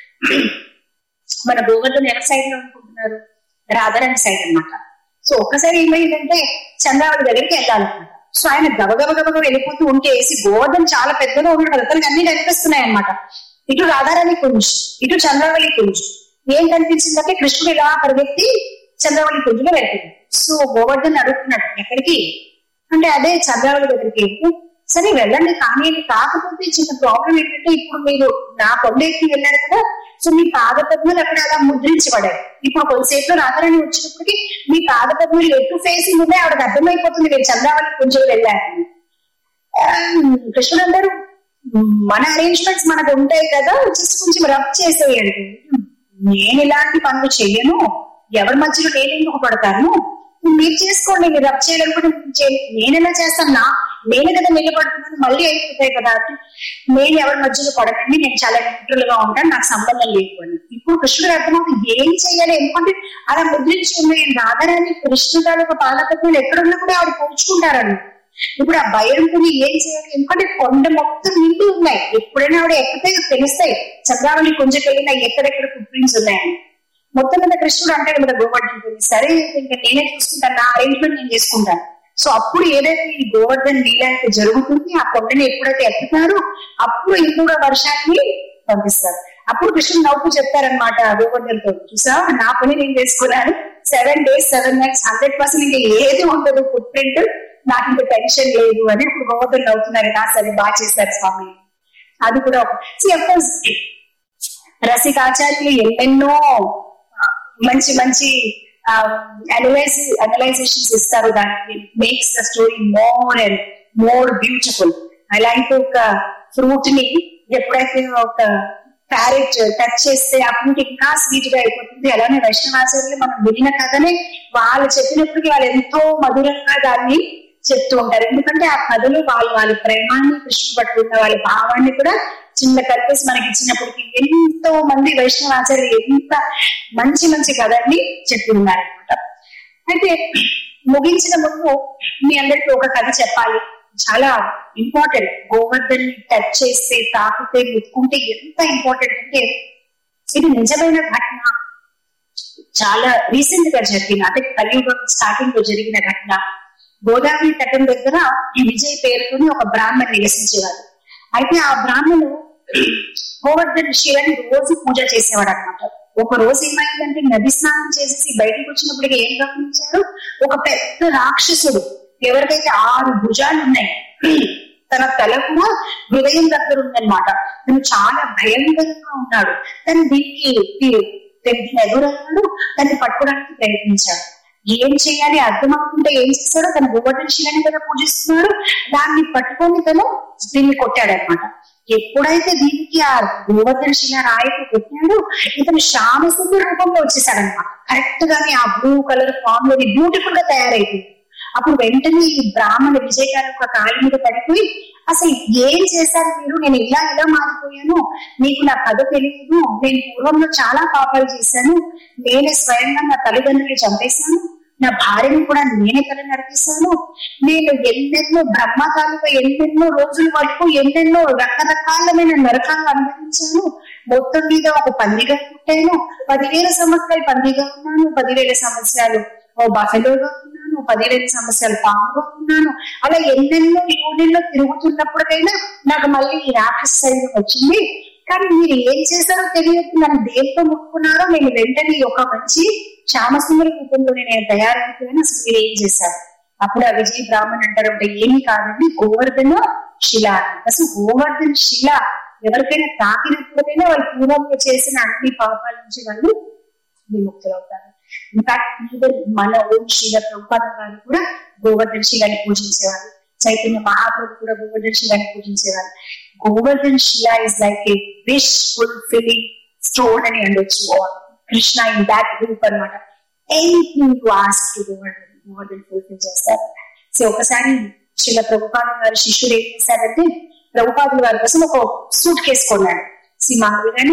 మన గోవర్ధన్ ఎవరి సైడ్ లో అనుకుంటున్నారు రాధారాణి సైడ్ అన్నమాట సో ఒక్కసారి ఏమైందంటే చంద్రావళి దగ్గరికి వెళ్ళాలన్నమాట సో ఆయన గబగబ గబగ వెళ్ళిపోతూ ఉంటే వేసి గోవర్ధన్ చాలా పెద్దగా ఉన్నాడు కదా తనకి అన్ని కనిపిస్తున్నాయి అనమాట ఇటు రాధారాణి కుంజ్ ఇటు చంద్రావళి కుంజ్ ఏం కనిపించిందంటే కృష్ణుడు ఇలా పరిగెత్తి చంద్రావళి కుంజులో వెళ్తుంది సో గోవర్ధన్ అడుగుతున్నాడు ఎక్కడికి అంటే అదే చంద్రావళి దగ్గరికి సరే వెళ్ళండి కానీ కాకపోతే చిన్న ప్రాబ్లం ఏంటంటే ఇప్పుడు మీరు నా కొండ ఎక్కి వెళ్ళారు కదా సో మీ పాదపద్మలు అక్కడ అలా ముద్రించబడారు ఇప్పుడు కొంతసేపులో రాధారాణి వచ్చినప్పటికీ మీ పాదపద్మలు ఎటు ఫేసింగ్ ఉన్నాయి ఆవిడకి అర్థమైపోతుంది మీరు చంద్రావళి కొంచెం వెళ్ళారు కృష్ణుడు అంటారు మన అరేంజ్మెంట్స్ మనకు ఉంటాయి కదా జస్ట్ కొంచెం రబ్ చేసేయండి నేను ఇలాంటి పనులు చెయ్యను ఎవరి మధ్యలో నేను ఎందుకు పడతాను మీరు చేసుకోండి మీరు రబ్ చేయాలనుకుంటే నేను ఎలా చేస్తాను నా నేను కదా నిలబడుతున్నాను మళ్ళీ అయిపోతాయి కదా నేను ఎవరి మధ్యలో పడకండి నేను చాలా న్యూట్రల్ గా ఉంటాను నాకు సంబంధం లేదు అని ఇప్పుడు కృష్ణుడు అర్థమవుతుంది ఏం చేయాలి ఎందుకంటే అలా ముద్రించి ఉన్నాయి రాధారాణి కృష్ణుడు ఒక పాలకత్వం ఎక్కడున్నా కూడా ఆవిడ పోల్చుకుంటారని ఇప్పుడు ఆ భయంతో ఏం చేయాలి ఎందుకంటే కొండ మొత్తం నిండి ఉన్నాయి ఎప్పుడైనా ఆవిడ ఎక్కితే తెలుస్తాయి చంద్రావళి కొంచెం వెళ్ళినా ఎక్కడెక్కడ ఫుట్ ప్రింట్స్ ఉన్నాయని మొత్తం మీద కృష్ణుడు అంటాడు కదా గోవర్ధన్ సరే ఇంకా నేనే చూసుకుంటాను నా అరేంజ్మెంట్ నేను చేసుకుంటాను సో అప్పుడు ఏదైతే ఈ గోవర్ధన్ లీల అయితే జరుగుతుంది ఆ కొండని ఎప్పుడైతే ఎక్కుతారో అప్పుడు ఇంకొక వర్షాన్ని పంపిస్తారు అప్పుడు కృష్ణుడు నవ్వుతూ చెప్తారనమాట గోవర్ధన్ తో చూసా నా పని నేను చేసుకున్నాను seven days seven nights hundred percent ఇంకా ఏది ఉండదు ఫుట్ ప్రింట్ నాకు ఇంకా టెన్షన్ లేదు అని ఇప్పుడు గోవర్ధన్ నవ్వుతున్నారు నా సరే బాగా చేస్తారు స్వామి అది కూడా ఒక రసికాచార్యులు ఎన్నెన్నో మంచి మంచి అనలైజ్ అనలైజేషన్స్ ఇస్తారు దానికి makes the story more and more beautiful అలాంటి ఒక ఫ్రూట్ ని ఎప్పుడైతే ఒక ప్యారెట్ టచ్ చేస్తే ఆ ఫ్రూట్ ఇంకా స్వీట్ గా అయిపోతుంది అలానే వైష్ణవాచార్యులు మనం వినిన కథనే వాళ్ళు చెప్పినప్పటికీ వాళ్ళు ఎంతో మధురంగా దాన్ని చెప్తూ ఉంటారు ఎందుకంటే ఆ కథలు వాళ్ళు వాళ్ళ ప్రేమాన్ని కృష్ణ పట్టుకున్న వాళ్ళ భావాన్ని కూడా చిన్న కలిపేసి మనకి ఇచ్చినప్పటికీ ఎంతో మంది వైష్ణవాచార్యులు ఎంత మంచి మంచి కథల్ని చెప్పి ఉన్నారు అనమాట అయితే ముగించిన ముందు మీ అందరికీ ఒక కథ చెప్పాలి చాలా ఇంపార్టెంట్ గోవర్ధన్ టచ్ చేస్తే తాకితే ముట్టుకుంటే ఎంత ఇంపార్టెంట్ అంటే ఇది నిజమైన ఘటన చాలా రీసెంట్ గా జరిగిన అంటే కలియుగం స్టార్టింగ్ లో జరిగిన ఘటన గోదావరి తటం దగ్గర ఈ విజయ్ పేరుతోని ఒక బ్రాహ్మణ్ నివసించేవాడు అయితే ఆ బ్రాహ్మణుడు గోవర్ధన్ శిలని రోజు పూజ చేసేవాడు అనమాట ఒక రోజు ఏమైందంటే నది స్నానం చేసేసి బయటకు వచ్చినప్పటికీ ఏం గమనించారు ఒక పెద్ద రాక్షసుడు ఎవరికైతే ఆరు భుజాలు ఉన్నాయి తన తల కూడా హృదయం దగ్గర ఉందన్నమాట తను చాలా భయంకరంగా ఉన్నాడు తను దీనికి దీనికి ఎదురయ్యాడు తన్ని పట్టుకోవడానికి ప్రయత్నించాడు ఏం చేయాలి అర్థమవుతుంటే ఏం చేస్తాడో తన గోవర్ధన శిలని కదా పూజిస్తున్నాడు దాన్ని పట్టుకొని తను దీన్ని కొట్టాడు అనమాట ఎప్పుడైతే దీనికి ఆ గోవర్ధన శిల రాయికి కొట్టాడో ఇతను శ్యామసుందర రూపంలో వచ్చేసాడు అనమాట కరెక్ట్ గానే ఆ బ్లూ కలర్ ఫామ్ లోని బ్యూటిఫుల్ గా తయారైపోయింది అప్పుడు వెంటనే ఈ బ్రాహ్మణ విజయ్ గారి ఒక కాళ్ళ మీద పడిపోయి అసలు ఏం చేశారు మీరు నేను ఇలా ఇలా మారిపోయాను మీకు నా కథ తెలియదు నేను పూర్వంలో చాలా పాపాలు చేశాను నేనే స్వయంగా నా తల్లిదండ్రులు చంపేశాను నా భార్యని కూడా నేనే తల నడిపిస్తాను నేను ఎన్నెన్నో బ్రహ్మకాలుగా ఎన్నెన్నో రోజుల వరకు ఎన్నెన్నో రకరకాలమైన నరకాలు అనుభవించాను మొత్తం మీద ఒక పందిగా పుట్టాను పదివేల సంవత్సరాలు పందిగా ఉన్నాను పదివేల సంవత్సరాలు ఓ బఫెలోగా ఉన్నాను పదివేల సంవత్సరాలు పాముగా ఉన్నాను అలా ఎన్నెన్నో యోనిల్లో తిరుగుతున్నప్పటికైనా నాకు మళ్ళీ ఈ రాక్షస శరీరం వచ్చింది కానీ మీరు ఏం చేశారో తెలియదు నన్ను దేంతో ముట్టుకున్నారో నేను వెంటనే ఒక మంచి శ్యామసుందర రూపంలోనే నేను తయారైపోయాను అసలు మీరు ఏం చేశారు అప్పుడు ఆ విజయ బ్రాహ్మణ్ అంటారు అంటే ఏమి కాదండి గోవర్ధన శిల అసలు గోవర్ధన శిల ఎవరికైనా తాకినప్పుడైనా వాళ్ళు పూర్వంలో చేసిన అన్ని పాపాల నుంచి వాళ్ళు విముక్తులవుతారు ఇన్ఫాక్ట్ ఈవెన్ మన ఓం శిల ప్రభుపాద గారు కూడా గోవర్ధన శిలని పూజించేవారు చైతన్య మహాప్రభు కూడా గోవర్ధన శిలని పూజించేవారు గోవర్ధన శిల is like a wish fulfilling stone అని అనొచ్చు కృష్ణ ఇన్ దాట్ గ్రూప్ అనమాట anything you ask to Govardhan Govardhan fulfil చేస్తారు సో ఒకసారి శిల ప్రభుపాద గారి శిష్యుడు ఏం చేశారంటే ప్రభుపాదుల వారి కోసం ఒక సూట్ కేసు కొన్నాడు శ్రీ మామూలుగానే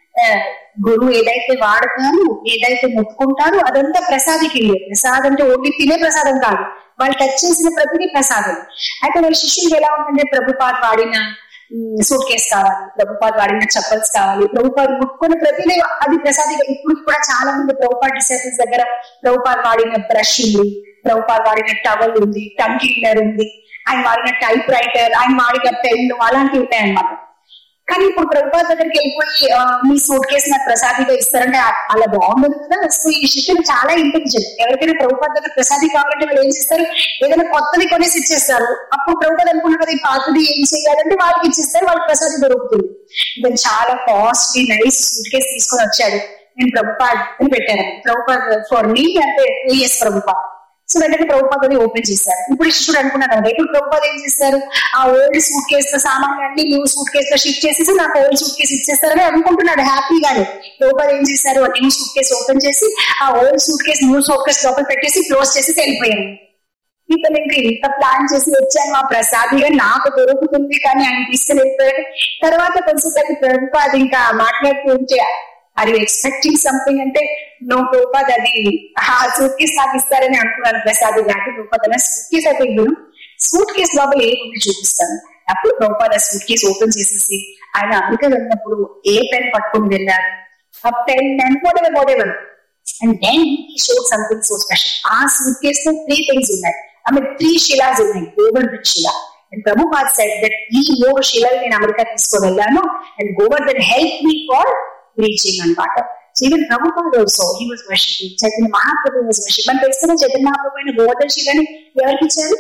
గురువు ఏదైతే వాడతారు ఏదైతే ముట్టుకుంటారో అదంతా ప్రసాదికి ప్రసాదం అంటే ఓన్లీ తినే ప్రసాదం కాదు వాళ్ళు టచ్ చేసిన ప్రతిదీ ప్రసాదం అయితే వాళ్ళ శిష్యులు ఎలా ఉందంటే ప్రభుపాద్ వాడిన సూట్ కేసు కావాలి ప్రభుపాద్ వాడిన చెప్పల్స్ కావాలి ప్రభుపాద్ ముట్టుకున్న ప్రతిదీ అది ప్రసాదిగా ఇప్పుడు కూడా చాలా మంది ప్రభుపాద్ డిసైపుల్స్ దగ్గర ప్రభుపాద్ వాడిన బ్రష్ ఉంది ప్రభుపాద్ వాడిన టవల్ ఉంది టంగ్ క్లీనర్ ఉంది ఆయన వాడిన టైప్ రైటర్ ఆయన వాడిన పెన్ను అలాంటివి ఉన్నాయన్నమాట కానీ ఇప్పుడు ప్రభుపాద్ దగ్గరికి వెళ్ళిపోయి మీ సూట్ కేసు నాకు ప్రసాదిగా ఇస్తారంటే అలా బాగుండదు కదా సో ఈ శిష్యులు చాలా ఇంటెలిజెంట్ ఎవరికైనా ప్రభుపాద్ దగ్గర ప్రసాది కావాలంటే వాళ్ళు ఏం చేస్తారు ఏదైనా కొత్తది కొనేసి ఇచ్చేస్తారు అప్పుడు ప్రభుపాద్ అనుకున్నారు కదా ఈ పాతది ఏం చేయాలంటే వాళ్ళకి ఇచ్చేస్తారు వాళ్ళకి ప్రసాది దొరుకుతుంది ఇతను చాలా కాస్ట్లీ నైస్ సూట్ కేసు తీసుకొని వచ్చాడు నేను ప్రభుపాద్ అని పెట్టాను ప్రభుపాద్ ఫర్ మీ అంటే ఎస్ ప్రభుపాద్ సో వెంటనే ప్రభుపాద్ అది ఓపెన్ చేశారు ఇప్పుడు శిష్యుడు అనుకున్నాను ఇప్పుడు ప్రభుపాద్ ఏం చేస్తారు ఆ ఓల్డ్ సూట్ కేసు సామాన్లు అన్ని న్యూ సూట్ కేసు లో షిఫ్ట్ చేసేసి నాకు ఓల్డ్ సూట్ కేసు ఇచ్చేస్తారని అనుకుంటున్నాడు హ్యాపీగానే ప్రభుపాద్ ఏం చేశారు ఆ న్యూ సూట్ కేసు ఓపెన్ చేసి ఆ old suitcase new suitcase లోపల పెట్టేసి క్లోజ్ చేసి వెళ్ళిపోయాను ఇతను ఇంకా ఇంత ప్లాన్ చేసి వచ్చాను ఆ ప్రసాదిగా నాకు దొరుకుతుంది కానీ ఆయన తీసుకుని వెళ్ళిపోయాడు తర్వాత కొంచెం ప్రభుపాద్ ఇంకా మాట్లాడుతూ ఉంటే ఆర్ యూ ఎక్స్పెక్టింగ్ సంథింగ్ అంటే నో రూపాద్ అది ఆ సూట్ కేసు నాకు ఇస్తారని అనుకున్నాను ప్రసాద్ గారికి రూపాద్ అన్న సూట్ కేసు అయితే ఇవ్వను సూట్ కేసు లోపల ఏముంది చూపిస్తాను అప్పుడు రూపాద్ ఆ సూట్ కేసు ఓపెన్ చేసేసి ఆయన అమెరికా వెళ్ళినప్పుడు ఏ పెన్ పట్టుకుని వెళ్ళారు ఆ pen and whatever whatever and then he showed something so special ఆ సూట్ కేసు లో త్రీ థింగ్స్ ఉన్నాయి ఐ మీన్ త్రీ శిలాస్ ఉన్నాయి గోవర్ధన్ శిల అండ్ ప్రభుపాద్ సెడ్ దట్ ఈ మూడు శిలలు నేను అమెరికా తీసుకొని వెళ్ళాను and Govardhan help me for reaching అనమాట so even Prabhupad also he was worshipping Chaitanya Mahaprabhu was worship మనం తెలుస్తున్న చైతన్య మహాప్రభు అయిన గోవర్ధన్ శిలని ఎవరికి ఇచ్చారు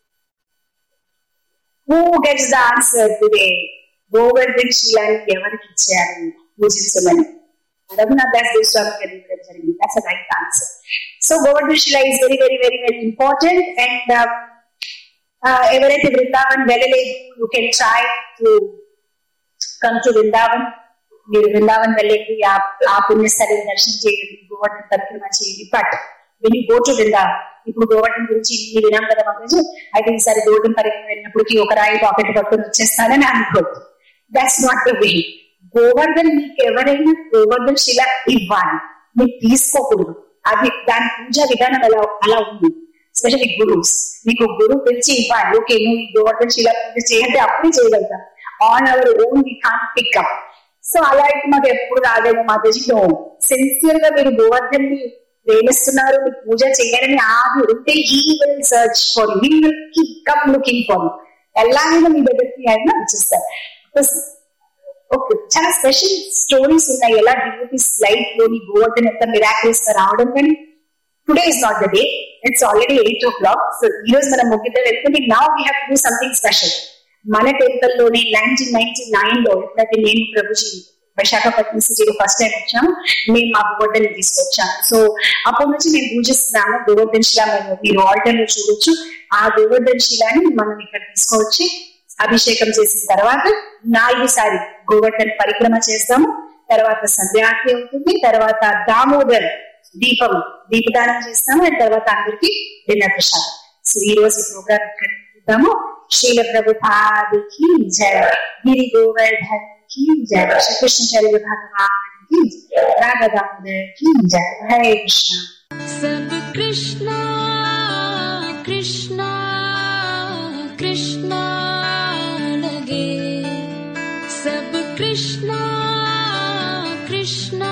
who gets the answer today Govardhan శిలని ఎవరికి ఇచ్చారు పూజించమని రఘునాథ్ దాస్ గోస్వామి గారు ఇవ్వడం జరిగింది that's right answer so Govardhan శిల is very very very very important and ఎవరైతే బృందావన్ వెళ్ళలేదు you can try to come to Brindavan మీరు బృందావన్ వెళ్ళండి ఆ పుణ్యస్థలిని దర్శనం చేయండి గోవర్ధన్ పరిక్రమ చేయండి but when you go to Brindavan ఇప్పుడు గోవర్ధన్ గురించి మీరు వినాం కదా మాకు అయితే ఈసారి గోవర్ధన్ పరిక్రమ వెళ్ళినప్పటికీ ఒక రాయి పాకెట్ పట్టుకుని వచ్చేస్తానని అనుకోవద్దు that's not the way Govardhan మీకు ఎవరైనా గోవర్ధన్ శిల ఇవ్వాలి మీకు తీసుకోకూడదు అది దాని పూజా విధానం అలా అలా ఉంది ఎస్పెషల్లీ గురువుస్ మీకు గురువు పిలిచి ఇవ్వాలి ఓకే నువ్వు ఈ గోవర్ధన్ శిల పూజ చేయండి అప్పుడే చేయగలుగుతాం on our own we can pick up so అలా అయితే మాకు ఎప్పుడు రాదేమో మా దేశంలో సిన్సియర్ గా మీరు గోవర్ధన్ ని ప్రేమిస్తున్నారు మీరు పూజ చేయాలని ఆది ఉంటే ఈ will search for you will keep come looking for ఎలాగైనా మీ దగ్గరికి ఆయన వచ్చేస్తారు ఓకే చాలా స్పెషల్ స్టోరీస్ ఉన్నాయి ఎలా డివోటీస్ లైఫ్ లోని గోవర్ధన్ ఎంత మిరాకిల్స్ గా రావడం కానీ today is not the day it's already eight o'clock so ఈ రోజు మనం ముగ్గురు వెళ్తుంది నా we have do something special మన టెంపుల్ లోనే నైన్టీన్ నైన్టీ నైన్ లో ఎప్పుడైతే నేను ప్రభుజీ విశాఖపట్నం సిటీలో ఫస్ట్ టైం వచ్చాము మేము మా గోవర్ధన్ తీసుకొచ్చాము సో అప్పటి నుంచి మేము పూజిస్తున్నాము గోవర్ధన్ శిల మేము మీరు ఆల్టర్ లో చూడొచ్చు ఆ గోవర్ధన్ శిలాని మనం ఇక్కడ తీసుకొచ్చి అభిషేకం చేసిన తర్వాత నాలుగు సారి గోవర్ధన్ పరిక్రమ చేస్తాము తర్వాత సంధ్యార్తి అవుతుంది తర్వాత దామోదర్ దీపం దీపదానం చేస్తాము అండ్ తర్వాత అందరికి డిన్నర్ ప్రసాదం సో ఈ రోజు ప్రోగ్రామ్ ఇక్కడ చూద్దాము శ్రీల ప్రభుపాదికి జయ గిరి గోవర్ధన్ की जय श्री कृष्ण चरित्र भगवान की राधा दामोदर की जय हरे कृष्णा सब कृष्णा कृष्णा कृष्णा लगे सब कृष्णा कृष्णा